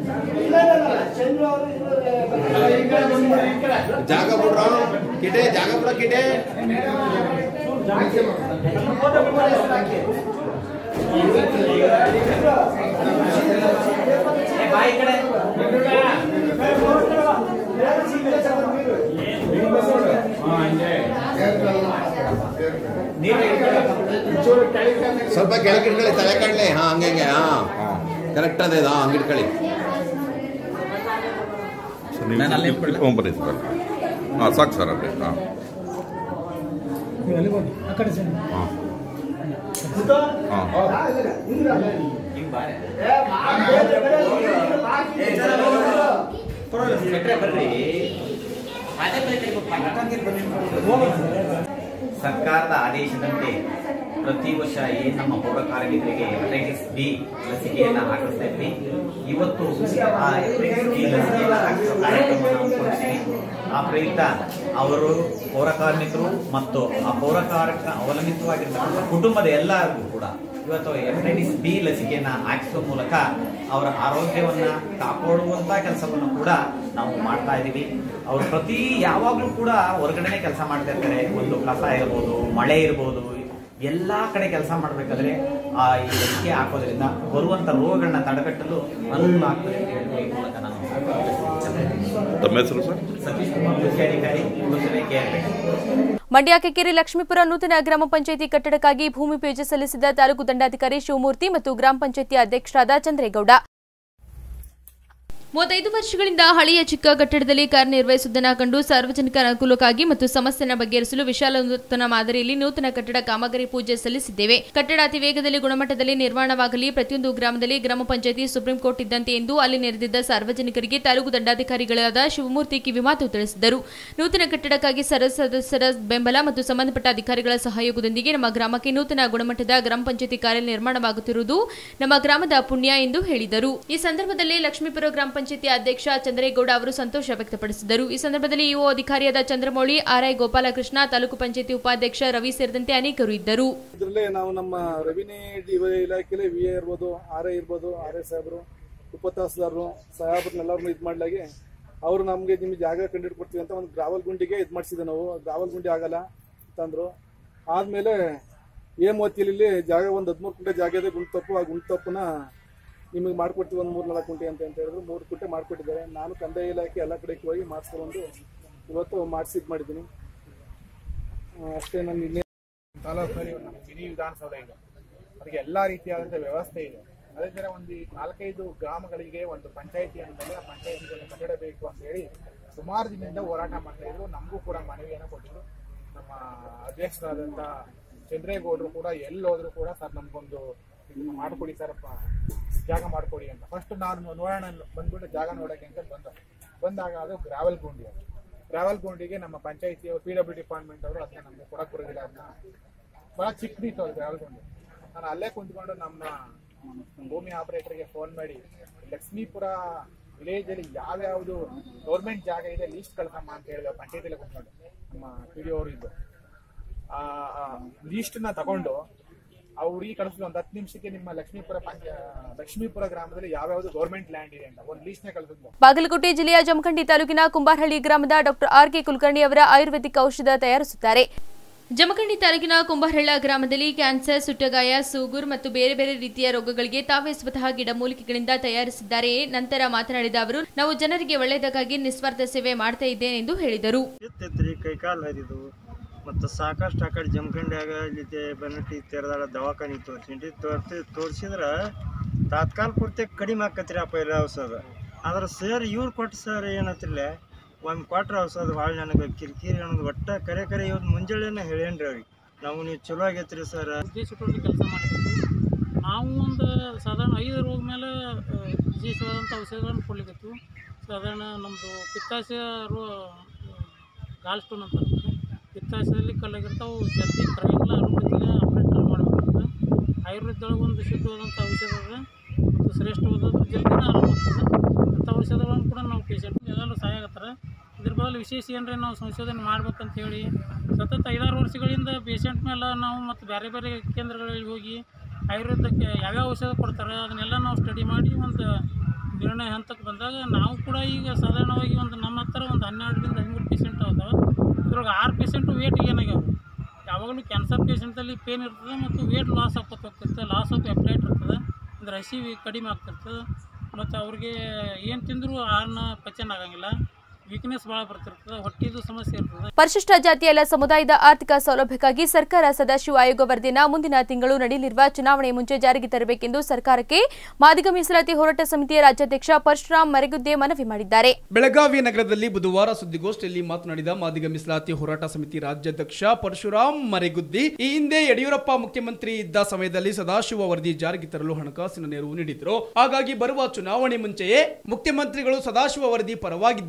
ಜಾಗ ಬಿಡ್ರೋ ಕಿಟೆ ಜಾಗ ಬಿಡೋ ಕಿಟೆ ಸ್ವಲ್ಪ ಕೆಳಗೆ ಇಟ್ಕೊಳ್ಳಿ ತಲೆ ಕಾಡ್ಲೆ ಹಾ ಹಂಗೆ ಹಂಗೆ ಹಾ ಕರೆಕ್ಟ್ ಅದೇ ಹಾ ಹಂಗೆ ಇಟ್ಕೊಳ್ಳಿ ಸರ್, ನೀವು ಇಟ್ಕೊಂಬರ್ರಿ ಸರ್ ಹಾಂ ಸಾಕು ಸರ್ ಅದೇ ಹಾಂ ಹಾಂ ಹಾಂ ಸರ್ಕಾರದ ಆದೇಶದಂತೆ ಪ್ರತಿ ವರ್ಷ ಏನ್ ನಮ್ಮ ಪೌರ ಕಾರ್ಮಿಕರಿಗೆ ಹೆಪಟೈಟಿಸ್ ಬಿ ಲಸಿಕೆಯನ್ನ ಹಾಕಿಸ್ತಾ ಇದ್ವಿ ಇವತ್ತು ಆ ಹೆಪಟೈಟಿಸ್ ಬಿ ಲಸಿಕೆಯನ್ನ ಹಾಕಿಸೋ ಕಾರ್ಯಕ್ರಮವನ್ನು ಹಮ್ಮಿಕೊಂಡಿದ್ವಿ ಆ ಪ್ರಯುಕ್ತ ಅವರು ಪೌರ ಕಾರ್ಮಿಕರು ಮತ್ತು ಆ ಪೌರ ಕಾರ್ಮಿಕ ಅವಲಂಬಿತವಾಗಿರ್ತಕ್ಕಂಥ ಕುಟುಂಬದ ಎಲ್ಲರಿಗೂ ಕೂಡ ಇವತ್ತು ಹೆಪಟೈಟಿಸ್ ಬಿ ಲಸಿಕೆಯನ್ನ ಹಾಕಿಸುವ ಮೂಲಕ ಅವರ ಆರೋಗ್ಯವನ್ನ ಕಾಪಾಡುವಂತ ಕೆಲಸವನ್ನು ಕೂಡ ನಾವು ಮಾಡ್ತಾ ಇದೀವಿ ಅವರು ಪ್ರತಿ ಯಾವಾಗ್ಲೂ ಕೂಡ ಹೊರಗಡೆನೆ ಕೆಲಸ ಮಾಡ್ತಾ ಇರ್ತಾರೆ ಒಂದು ಕಸ ಇರ್ಬೋದು ಮಳೆ ಇರ್ಬೋದು ಎಲ್ಲಾ ಕಡೆ ಕೆಲಸ ಮಾಡ್ಬೇಕಾದ್ರೆ ಆ ಈ ಲಸಿಕೆ ಹಾಕೋದ್ರಿಂದ ಬರುವಂತ ರೋಗಗಳನ್ನ ತಡೆಗಟ್ಟಲು ಅನುಕೂಲ ಆಗ್ತದೆ ಅಂತ ಹೇಳಿ ಈ ಮೂಲಕ ನಾನು ತಮ್ಮ ಹೆಸರು ಸರ್ ಸತೀಶ್ ಕುಮಾರ್ ಕೃಷಿ ಅಧಿಕಾರಿ ಪುರಸಭೆ ಕೆಆರ್ಪೇಟೆ ಮಂಡ್ಯ ಕೆಕೆರೆ ಲಕ್ಷ್ಮೀಪುರ ನೂತನ ಗ್ರಾಮ ಪಂಚಾಯಿತಿ ಕಟ್ಟಡಕ್ಕಾಗಿ ಭೂಮಿ ಪೂಜೆ ಸಲ್ಲಿಸಿದ ತಾಲೂಕು ದಂಡಾಧಿಕಾರಿ ಶಿವಮೂರ್ತಿ ಮತ್ತು ಗ್ರಾಮ ಪಂಚಾಯಿತಿ ಅಧ್ಯಕ್ಷರಾದ ಚಂದ್ರೇಗೌಡ ಮೂವತ್ತೈದು ವರ್ಷಗಳಿಂದ ಹಳೆಯ ಚಿಕ್ಕ ಕಟ್ಟಡದಲ್ಲಿ ಕಾರ್ಯನಿರ್ವಹಿಸುವುದನ್ನು ಕಂಡು ಸಾರ್ವಜನಿಕರ ಅನುಕೂಲಕ್ಕಾಗಿ ಮತ್ತು ಸಮಸ್ಯೆಯನ್ನು ಬಗೆಹರಿಸಲು ವಿಶಾಲ ನೂತನ ಮಾದರಿಯಲ್ಲಿ ನೂತನ ಕಟ್ಟಡ ಕಾಮಗಾರಿ ಪೂಜೆ ಸಲ್ಲಿಸಿದ್ದೇವೆ ಕಟ್ಟಡ ಅತಿ ವೇಗದಲ್ಲಿ ಗುಣಮಟ್ಟದಲ್ಲಿ ನಿರ್ಮಾಣವಾಗಲಿ ಪ್ರತಿಯೊಂದು ಗ್ರಾಮದಲ್ಲಿ ಗ್ರಾಮ ಪಂಚಾಯಿತಿ ಸುಪ್ರೀಂ ಕೋರ್ಟ್ ಇದ್ದಂತೆ ಎಂದು ಅಲ್ಲಿ ನೆರೆದಿದ್ದ ಸಾರ್ವಜನಿಕರಿಗೆ ತಾಲೂಕು ದಂಡಾಧಿಕಾರಿಗಳಾದ ಶಿವಮೂರ್ತಿ ಕಿವಿಮಾತು ತಿಳಿಸಿದರು ನೂತನ ಕಟ್ಟಡಕ್ಕಾಗಿ ಸರ ಸದಸ್ಯರ ಬೆಂಬಲ ಮತ್ತು ಸಂಬಂಧಪಟ್ಟ ಅಧಿಕಾರಿಗಳ ಸಹಯೋಗದೊಂದಿಗೆ ನಮ್ಮ ಗ್ರಾಮಕ್ಕೆ ನೂತನ ಗುಣಮಟ್ಟದ ಗ್ರಾಮ ಪಂಚಾಯಿತಿ ಕಾರ್ಯ ನಿರ್ಮಾಣವಾಗುತ್ತಿರುವುದು ನಮ್ಮ ಗ್ರಾಮದ ಪುಣ್ಯ ಎಂದು ಹೇಳಿದರು ಈ ಸಂದರ್ಭದಲ್ಲಿ ಲಕ್ಷ್ಮೀಪುರ ಗ್ರಾಮ ಪಂಚಾಯಿತಿ ಅಧ್ಯಕ್ಷ ಚಂದ್ರೇಗೌಡ ಅವರು ಸಂತೋಷ ವ್ಯಕ್ತಪಡಿಸಿದರು ಈ ಸಂದರ್ಭದಲ್ಲಿ ಇಒ ಅಧಿಕಾರಿಯಾದ ಚಂದ್ರಮೌಳಿ ಆರ್ಐ ಗೋಪಾಲಕೃಷ್ಣ ತಾಲೂಕು ಪಂಚಾಯಿತಿ ಉಪಾಧ್ಯಕ್ಷ ರವಿ ಸೇರಿದಂತೆ ಅನೇಕರು ಇದ್ದರು ಇದರಲ್ಲೇ ನಾವು ನಮ್ಮ ರೆವಿನ್ಯೂ ಡಿ- ಇಲಾಖೆಯಲ್ಲಿ ವಿ ಎ ಇರ್ಬೋದು ಆರ್ ಎ ಇರ್ಬೋದು ಆರ್ ಎ ಸಾಹೇಬರು ಉಪತಹಸೀಲ್ದಾರರು ಸಾಹೇಬ್ರನ್ನೆಲ್ಲರನ್ನು ಇದು ಮಾಡಲಾಗಿ ಅವರು ನಮಗೆ ನಿಮಗೆ ಜಾಗ ಕಂಡು ಕೊಡ್ತೀವಿ ಅಂತ ಒಂದು ಗ್ರಾವಲ್ ಗುಂಡಿಗೆ ಇದು ಮಾಡಿಸಿದ್ವಿ ನಾವು ಗ್ರಾವಲ್ ಗುಂಡಿ ಆಗಲ್ಲ ಅಂತಂದ್ರು ಆದಮೇಲೆ ಎ ಮೂವತ್ತಿಲಿ ಜಾಗ ಒಂದು ಹದಿಮೂರು ಕುಂಟೆ ಜಾಗ ಇದೆ ಗುಂಡ್ತಪ್ಪು ಆ ಗುಂಡ್ತಪ್ಪನ ನಿಮಗೆ ಮಾಡ್ಕೊಡ್ತೀವಿ ಒಂದು ಮೂರು ನಾಲ್ಕು ಕುಂಟೆ ಅಂತ ಅಂತ ಹೇಳಿದ್ರು ಮೂರು ಕುಂಟೆ ಮಾಡ್ಕೊಟ್ಟಿದ್ದಾರೆ ನಾನು ಕಂದಾಯ ಇಲಾಖೆ ಎಲ್ಲ ಕಡೆಗೆ ಹೋಗಿ ಮಾಡಿಸ್ಕೊಂಡು ಇವತ್ತು ಮಾಡಿಸಿ ಇದು ಮಾಡಿದ್ದೀನಿ ಆ, ಅಷ್ಟೇ ನಾನು ಇನ್ನೇ ತಾಲೂಕಿನಲ್ಲಿ ಒಂದು ಮಿನಿ ವಿಧಾನಸೌಧ ಇದೆ ಅದಕ್ಕೆ ಎಲ್ಲ ರೀತಿಯಾದಂಥ ವ್ಯವಸ್ಥೆ ಇದೆ ಅದೇ ಥರ ಒಂದು ಈ ನಾಲ್ಕೈದು ಗ್ರಾಮಗಳಿಗೆ ಒಂದು ಪಂಚಾಯಿತಿ ಅಂದಮೇಲೆ ಆ ಪಂಚಾಯಿತಿಗೆ ಕಟ್ಟಡ ಬೇಕು ಅಂತ ಹೇಳಿ ಸುಮಾರು ದಿನದಿಂದ ಹೋರಾಟ ಮಾಡ್ತಾ ಇದ್ರು ನಮಗೂ ಕೂಡ ಮನವಿಯನ್ನು ಕೊಟ್ಟಿದ್ರು ನಮ್ಮ ಅಧ್ಯಕ್ಷರಾದಂಥ ಚಂದ್ರೇಗೌಡರು ಕೂಡ ಎಲ್ಲಿ ಹೋದ್ರು ಕೂಡ ಸರ್ ನಮಗೊಂದು ಇದನ್ನ ಮಾಡ್ಕೊಡಿ ಸರ್ ಪ- ಜಾಗ ಮಾಡ್ಕೊಡಿ ಅಂತ ಫಸ್ಟ್ ನಾನು ನೋಡೋಣ ಬಂದ್ಬಿಟ್ಟು ಜಾಗ ನೋಡೋಕೆ ಅಂತ ಬಂದ ಬಂದಾಗ ಅದು ಗ್ರಾವೆಲ್ ಗುಂಡಿ ಅದು ಗ್ರಾವೆಲ್ ಗುಂಡಿಗೆ ನಮ್ಮ ಪಂಚಾಯತಿ ಪಿ ಡಬ್ಲ್ಯೂ ಡಿಪಾರ್ಟ್ಮೆಂಟ್ ಅವರು ಅದನ್ನ ನಮಗೆ ಕೊಡಕ್ ಬರೋದಿಲ್ಲ ಅದನ್ನ ಬಹಳ ಚಿಕ್ಕದಿತ್ತು ಅದು ಗ್ರಾವೆಲ್ ಗುಂಡಿ ನಾನು ಅಲ್ಲೇ ಕುಂತ್ಕೊಂಡು ನಮ್ಮ ಭೂಮಿ ಆಪರೇಟರ್ಗೆ ಫೋನ್ ಮಾಡಿ ಲಕ್ಷ್ಮೀಪುರ ವಿಲೇಜ್ ಅಲ್ಲಿ ಯಾವ್ಯಾವ್ದು ಗೌರ್ಮೆಂಟ್ ಜಾಗ ಇದೆ ಲೀಸ್ಟ್ ಕಳ್ಸಮ್ಮ ಅಂತ ಹೇಳಿದೆ ಪಂಚಾಯತಿಲೆ ಕುತ್ಕೊಂಡು ನಮ್ಮ ಪಿ ಡಿ ಅವರು ಇದ್ದು ಆ ಲೀಸ್ಟ್ ನ ತಗೊಂಡು ಆ ಹುಡುಗಿ ಕಳಿಸಿದ್ರು ಒಂದು ಹತ್ತು ನಿಮಿಷಕ್ಕೆ ನಿಮ್ಮ ಲಕ್ಷ್ಮೀಪುರ ಪಂಚ ಲಕ್ಷ್ಮೀಪುರ ಗ್ರಾಮದಲ್ಲಿ ಯಾವ್ಯಾವ್ದು ಗೌರ್ಮೆಂಟ್ ಲ್ಯಾಂಡ್ ಇದೆ ಅಂತ ಒಂದು ಲೀಸ್ಟ್ ನ ಕಳಿಸಿದ್ಲು ಬಾಗಲಕೋಟೆ ಜಿಲ್ಲೆಯ ಜಮಖಂಡಿ ತಾಲೂಕಿನ ಕುಂಬಾರಹಳ್ಳಿ ಗ್ರಾಮದ ಡಾಕ್ಟರ್ ಆರ್ ಕೆ ಕುಲಕರ್ಣಿ ಅವರ ಆಯುರ್ವೇದಿಕ್ ಔಷಧ ತಯಾರಿಸುತ್ತಾರೆ ಜಮಖಂಡಿ ತಾಲೂಕಿನ ಕುಂಬಾರಹಳ್ಳ ಗ್ರಾಮದಲ್ಲಿ ಕ್ಯಾನ್ಸರ್ ಸುಟ್ಟಗಾಯ ಸೂಗುರ್ ಮತ್ತು ಬೇರೆ ಬೇರೆ ರೀತಿಯ ರೋಗಗಳಿಗೆ ತಾವೇ ಸ್ವತಃ ಗಿಡಮೂಲಿಕೆಗಳಿಂದ ತಯಾರಿಸಿದ್ದಾರೆ ನಂತರ ಮಾತನಾಡಿದ ಅವರು ನಾವು ಜನರಿಗೆ ಒಳ್ಳೆಯದಕ್ಕಾಗಿ ನಿಸ್ವಾರ್ಥ ಸೇವೆ ಮಾಡ್ತಾ ಇದ್ದೇನೆ ಎಂದು ಹೇಳಿದರು ಇರ್ತೈತ್ರಿ ಕೈಕಾಲು ಹರಿದು ಮತ್ತು ಸಾಕಷ್ಟು ಆ ಕಡೆ ಜಮಖಂಡ್ಯಾಗ ಇಲ್ಲಿ ಬನ್ನಟ್ಟಿ ತೆರೆದಾಳ ದವಾಖಾನೆ ತೋರಿಸಿನ್ರಿ ತೋರ್ಸಿ ತೋರಿಸಿದ್ರೆ ತಾತ್ಕಾಲ ಪೂರ್ತಿ ಕಡಿಮೆ ಆಕತ್ರಿ ಆ ಪೈಲ ಔಷಧ ಆದ್ರೆ ಸರ್ ಇವ್ರು ಕೊಟ್ಟು ಸರ್ ಏನತ್ತಿರಲ್ಲ ಒಮ್ಮೆ ಕೊಟ್ರ ಔಷಧ ಭಾಳ ನನಗೆ ಕಿರಿಕಿರಿ ಅನ್ನೋದು ಒಟ್ಟ ಕರೆ ಕರೆ ಇವತ್ತು ಮುಂಜಾನೆನೇ ಹೇಳೇನ್ರಿ ಅವ್ರಿಗೆ ನಾವು ನೀವು ಚಲೋ ಆಗೈತ್ರಿ ಸರ್ ಉದ್ದೇಶಪೂರ್ವಕ ಕೆಲಸ ಮಾಡಿದ್ದೀವಿ ನಾವು ಒಂದು ಸಾಧಾರಣ ಐದು ರೋಗ ಮೇಲೆ ಆ, ವಿಶೇಷವಾದಂಥ ಔಷಧಿಗಳನ್ನು ಕೊಡ್ಲಿಕ್ಕೆ ಸಾಧಾರಣ ನಮ್ಮದು ಪಿತ್ತಾಶಯ ರೋ ಗಾಲ್ ಸ್ಟೋನ್ ಅಂತ ಇರ್ತದೆ. ಪಿತ್ತಾಶಯದಲ್ಲಿ ಕಲ್ಲಾಗಿರ್ತಾವೆ ಜಲ್ದಿ ಕರಗಿಲ್ಲ ಅನುಮತಿಗೆ ಆಪ್ರೇಟ್ ಮಾಡಬೇಕಾಗ್ತದೆ ಆಯುರ್ವೇದದೊಳಗೆ ಒಂದು ಶುದ್ಧವಾದಂಥ ಔಷಧ ಅದ ಮತ್ತು ಶ್ರೇಷ್ಠವಾದದ್ದು ಜಲ್ದಿನ ಆರಾಮಾಗ್ತದೆ ಅಂಥ ಔಷಧಗಳನ್ನು ಕೂಡ ನಾವು ಪೇಷಂಟ್ ಎಲ್ಲರೂ ಸಹಾಯ ಆಗತ್ತಾರೆ ಇದ್ರ ಬದಲು ವಿಶೇಷ ಏನರ ನಾವು ಸಂಶೋಧನೆ ಮಾಡ್ಬೇಕಂತ ಹೇಳಿ ಸತತ ಐದಾರು ವರ್ಷಗಳಿಂದ ಪೇಷಂಟ್ ಮೇಲೆ ನಾವು ಮತ್ತು ಬೇರೆ ಬೇರೆ ಕೇಂದ್ರಗಳಿಗೆ ಹೋಗಿ ಆಯುರ್ವೇದಕ್ಕೆ ಯಾವ್ಯಾವ ಔಷಧ ಕೊಡ್ತಾರೆ ಅದನ್ನೆಲ್ಲ ನಾವು ಸ್ಟಡಿ ಮಾಡಿ ಒಂದು ನಿರ್ಣಯ ಹಂತಕ್ಕೆ ಬಂದಾಗ ನಾವು ಕೂಡ ಈಗ ಸಾಧಾರಣವಾಗಿ ಒಂದು ನಮ್ಮ ಹತ್ರ ಒಂದು ಹನ್ನೆರಡರಿಂದ ಹದಿಮೂರು ಪೇಷಂಟ್ ಅದಾವೆ ಇದ್ರೊಳಗೆ ಆರು ಪೇಷಂಟು ವೇಟ್ ಏನಾಗ್ಯಾವ ಯಾವಾಗಲೂ ಕ್ಯಾನ್ಸರ್ ಪೇಷಂಟಲ್ಲಿ ಪೇನ್ ಇರ್ತದೆ ಮತ್ತು ವೇಟ್ ಲಾಸ್ ಆಗೋದು ಹೋಗ್ತಿರ್ತದೆ ಲಾಸ್ ಆಫ್ ಎಪ್ಲೈಟ್ ಇರ್ತದೆ ಅಂದರೆ ಹಸಿ ಕಡಿಮೆ ಆಗ್ತಿರ್ತದೆ ಮತ್ತು ಅವ್ರಿಗೆ ಏನು ತಿಂದರೂ ಆಹಾರನ ಪಚನ ಆಗಂಗಿಲ್ಲ ವೀಕ್ನೆಸ್ ಭಾಳ ಬರ್ತಿರ್ತದೆ ಹೊಟ್ಟೆದು ಸಮಸ್ಯೆ ಇರ್ತದೆ ಪರಿಶಿಷ್ಟ ಜಾತಿಯ ಎಲ್ಲ ಸಮುದಾಯದ ಆರ್ಥಿಕ ಸೌಲಭ್ಯಕ್ಕಾಗಿ ಸರ್ಕಾರ ಸದಾಶಿವ ಆಯೋಗ ವರದಿಯನ್ನು ಮುಂದಿನ ತಿಂಗಳು ನಡೆಯಲಿರುವ ಚುನಾವಣೆ ಮುಂಚೆ ಜಾರಿಗೆ ತರಬೇಕೆಂದು ಸರ್ಕಾರಕ್ಕೆ ಮಾದಿಗ ಮೀಸಲಾತಿ ಹೋರಾಟ ಸಮಿತಿಯ ರಾಜ್ಯಾಧ್ಯಕ್ಷ ಪರಶುರಾಮ್ ಮರೆಗುದ್ದೆ ಮನವಿ ಮಾಡಿದ್ದಾರೆ ಬೆಳಗಾವಿ ನಗರದಲ್ಲಿ ಬುಧವಾರ ಸುದ್ದಿಗೋಷ್ಠಿಯಲ್ಲಿ ಮಾತನಾಡಿದ ಮಾದಿಗ ಮೀಸಲಾತಿ ಹೋರಾಟ ಸಮಿತಿ ರಾಜ್ಯಾಧ್ಯಕ್ಷ ಪರಶುರಾಮ್ ಮರೆಗುದ್ದಿ ಈ ಹಿಂದೆ ಯಡಿಯೂರಪ್ಪ ಮುಖ್ಯಮಂತ್ರಿ ಇದ್ದ ಸಮಯದಲ್ಲಿ ಸದಾಶಿವ ವರದಿ ಜಾರಿಗೆ ತರಲು ಹಣಕಾಸಿನ ನೆರವು ನೀಡಿದ್ರು ಹಾಗಾಗಿ ಬರುವ ಚುನಾವಣೆ ಮುಂಚೆಯೇ ಮುಖ್ಯಮಂತ್ರಿಗಳು ಸದಾಶಿವ ವರದಿ ಪರವಾಗಿದ್ದೇವೆ ಎಂದು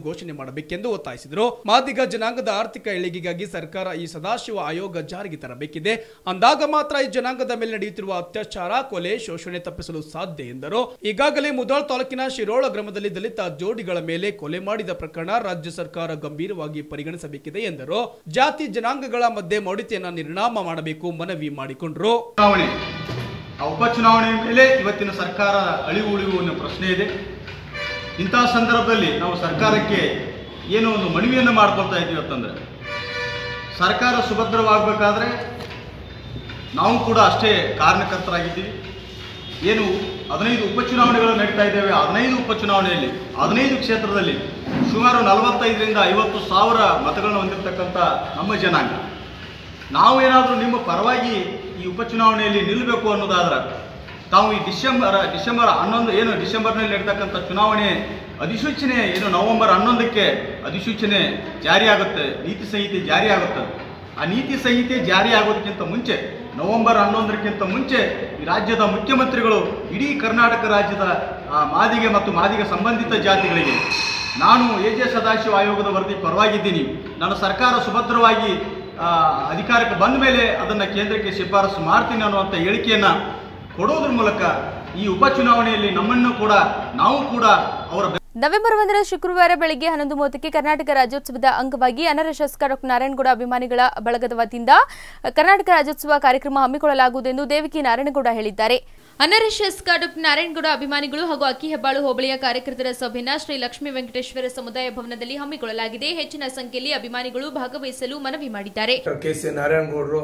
ಘೋಷಣೆ ಮಾಡಬೇಕೆಂದು ಒತ್ತಾಯಿಸಿದರು ಮಾದಿಗ ಜನಾಂಗದ ಆರ್ಥಿಕ ಏಳಿಗೆಗಾಗಿ ಸರ್ಕಾರ ಈ ಸದಾಶಿವ ಆಯೋಗ ಜಾರಿಗೆ ತರಬೇಕಿದೆ ಅಂದಾಗ ಮಾತ್ರ ಈ ಜನಾಂಗದ ಮೇಲೆ ನಡೆಯುತ್ತಿರುವ ಅತ್ಯಾಚಾರ ಕೊಲೆ ಶೋಷಣೆ ತಪ್ಪಿಸಲು ಸಾಧ್ಯ ಎಂದರು ಈಗಾಗಲೇ ಮುದಾಳ್ ತಾಲೂಕಿನ ಶಿರೋಳ ಗ್ರಾಮದಲ್ಲಿ ದಲಿತ ಜೋಡಿಗಳ ಮೇಲೆ ಕೊಲೆ ಮಾಡಿದ ಪ್ರಕರಣ ರಾಜ್ಯ ಸರ್ಕಾರ ಗಂಭೀರವಾಗಿ ಪರಿಗಣಿಸಬೇಕಿದೆ ಎಂದರು ಜಾತಿ ಜನಾಂಗಗಳ ಮಧ್ಯೆ ಮೌಢ್ಯತೆಯನ್ನ ನಿರ್ನಾಮ ಮಾಡಬೇಕು ಮನವಿ ಮಾಡಿಕೊಂಡ್ರು ಚುನಾವಣೆ ಆ ಉಪಚುನಾವಣೆ ಮೇಲೆ ಇವತ್ತಿನ ಸರ್ಕಾರ ಅಳಿವು ಉಳಿವು ಅನ್ನೋ ಪ್ರಶ್ನೆ ಇದೆ ಇಂತಹ ಸಂದರ್ಭದಲ್ಲಿ ನಾವು ಸರ್ಕಾರಕ್ಕೆ ಏನೋ ಒಂದು ಮನವಿಯನ್ನು ಮಾಡ್ಕೊಳ್ತಾ ಇದ್ದೀವಿ ಅಂತಂದ್ರೆ ಸರ್ಕಾರ ಸುಭದ್ರವಾಗಬೇಕಾದ್ರೆ ನಾವು ಕೂಡ ಅಷ್ಟೇ ಕಾರಣಕರ್ತರಾಗಿದ್ದೀವಿ ಏನು ಹದಿನೈದು ಉಪಚುನಾವಣೆಗಳು ನಡೀತಾ ಇದ್ದೇವೆ ಹದಿನೈದು ಉಪಚುನಾವಣೆಯಲ್ಲಿ ಹದಿನೈದು ಕ್ಷೇತ್ರದಲ್ಲಿ ಸುಮಾರು ನಲವತ್ತೈದರಿಂದ ಐವತ್ತು ಸಾವಿರ ಮತಗಳನ್ನು ಹೊಂದಿರತಕ್ಕಂಥ ನಮ್ಮ ಜನಾಂಗ ನಾವು ಏನಾದರೂ ನಿಮ್ಮ ಪರವಾಗಿ ಈ ಉಪಚುನಾವಣೆಯಲ್ಲಿ ನಿಲ್ಲಬೇಕು ಅನ್ನೋದಾದ್ರೆ ತಾವು ಈ ಡಿಸೆಂಬರ್ ಡಿಸೆಂಬರ್ ಹನ್ನೊಂದು ಏನು ಡಿಸೆಂಬರ್ನಲ್ಲಿ ನಡೀತಕ್ಕಂಥ ಚುನಾವಣೆ ಅಧಿಸೂಚನೆ ಏನು ನವೆಂಬರ್ ಹನ್ನೊಂದಕ್ಕೆ ಅಧಿಸೂಚನೆ ಜಾರಿಯಾಗುತ್ತೆ ನೀತಿ ಸಂಹಿತೆ ಜಾರಿಯಾಗುತ್ತೆ ಆ ನೀತಿ ಸಂಹಿತೆ ಜಾರಿ ಆಗೋದಕ್ಕಿಂತ ಮುಂಚೆ ನವೆಂಬರ್ ಹನ್ನೊಂದರಕ್ಕಿಂತ ಮುಂಚೆ ಈ ರಾಜ್ಯದ ಮುಖ್ಯಮಂತ್ರಿಗಳು ಇಡೀ ಕರ್ನಾಟಕ ರಾಜ್ಯದ ಆ, ಮಾದಿಗೆ ಮತ್ತು ಮಾದಿಗೆ ಸಂಬಂಧಿತ ಜಾತಿಗಳಿಗೆ ನಾನು ಎ ಜೆ ಸದಾಶಿವ ಆಯೋಗದ ವರದಿ ಪರವಾಗಿದ್ದೀನಿ ನಾನು ಸರ್ಕಾರ ಸುಭದ್ರವಾಗಿ ಆ, ಅಧಿಕಾರಕ್ಕೆ ಬಂದ ಮೇಲೆ ಅದನ್ನು ಕೇಂದ್ರಕ್ಕೆ ಶಿಫಾರಸು ಮಾಡ್ತೀನಿ ಅನ್ನುವಂಥ ಹೇಳಿಕೆಯನ್ನು ಕೊಡೋದ್ರ ಮೂಲಕ ಈ ಉಪಚುನಾವಣೆಯಲ್ಲಿ ನಮ್ಮನ್ನು ಕೂಡ ನಾವು ಕೂಡ ಅವರ ನವೆಂಬರ್ ಒಂದರ ಶುಕ್ರವಾರ ಬೆಳಗ್ಗೆ ಹನ್ನೊಂದು ಮೂವತ್ತಕ್ಕೆ ಕರ್ನಾಟಕ ರಾಜ್ಯೋತ್ಸವದ ಅಂಗವಾಗಿ ಅನರ್ಹ ಶಾಸಕ ಡಾಕ್ಟರ್ ನಾರಾಯಣಗೌಡ ಅಭಿಮಾನಿಗಳ ಬಳಗದ ವತಿಯಿಂದ ಕರ್ನಾಟಕ ರಾಜ್ಯೋತ್ಸವ ಕಾರ್ಯಕ್ರಮ ಹಮ್ಮಿಕೊಳ್ಳಲಾಗುವುದು ಎಂದು ದೇವಕಿ ನಾರಾಯಣಗೌಡ ಹೇಳಿದ್ದಾರೆ ಅನರ್ಹ ಶಾಸಕ ಡಾಕ್ಟರ್ ನಾರಾಯಣಗೌಡ ಅಭಿಮಾನಿಗಳು ಹಾಗೂ ಅಕ್ಕಿಹೆಬ್ಬಾಳು ಹೋಬಳಿಯ ಕಾರ್ಯಕರ್ತರ ಸಭೆಯನ್ನು ಶ್ರೀ ಲಕ್ಷ್ಮೀ ವೆಂಕಟೇಶ್ವರ ಸಮುದಾಯ ಭವನದಲ್ಲಿ ಹಮ್ಮಿಕೊಳ್ಳಲಾಗಿದೆ ಹೆಚ್ಚಿನ ಸಂಖ್ಯೆಯಲ್ಲಿ ಅಭಿಮಾನಿಗಳು ಭಾಗವಹಿಸಲು ಮನವಿ ಮಾಡಿದ್ದಾರೆ ಡಾಕ್ಟರ್ ಕೆ ಸಿ ನಾರಾಯಣಗೌಡರು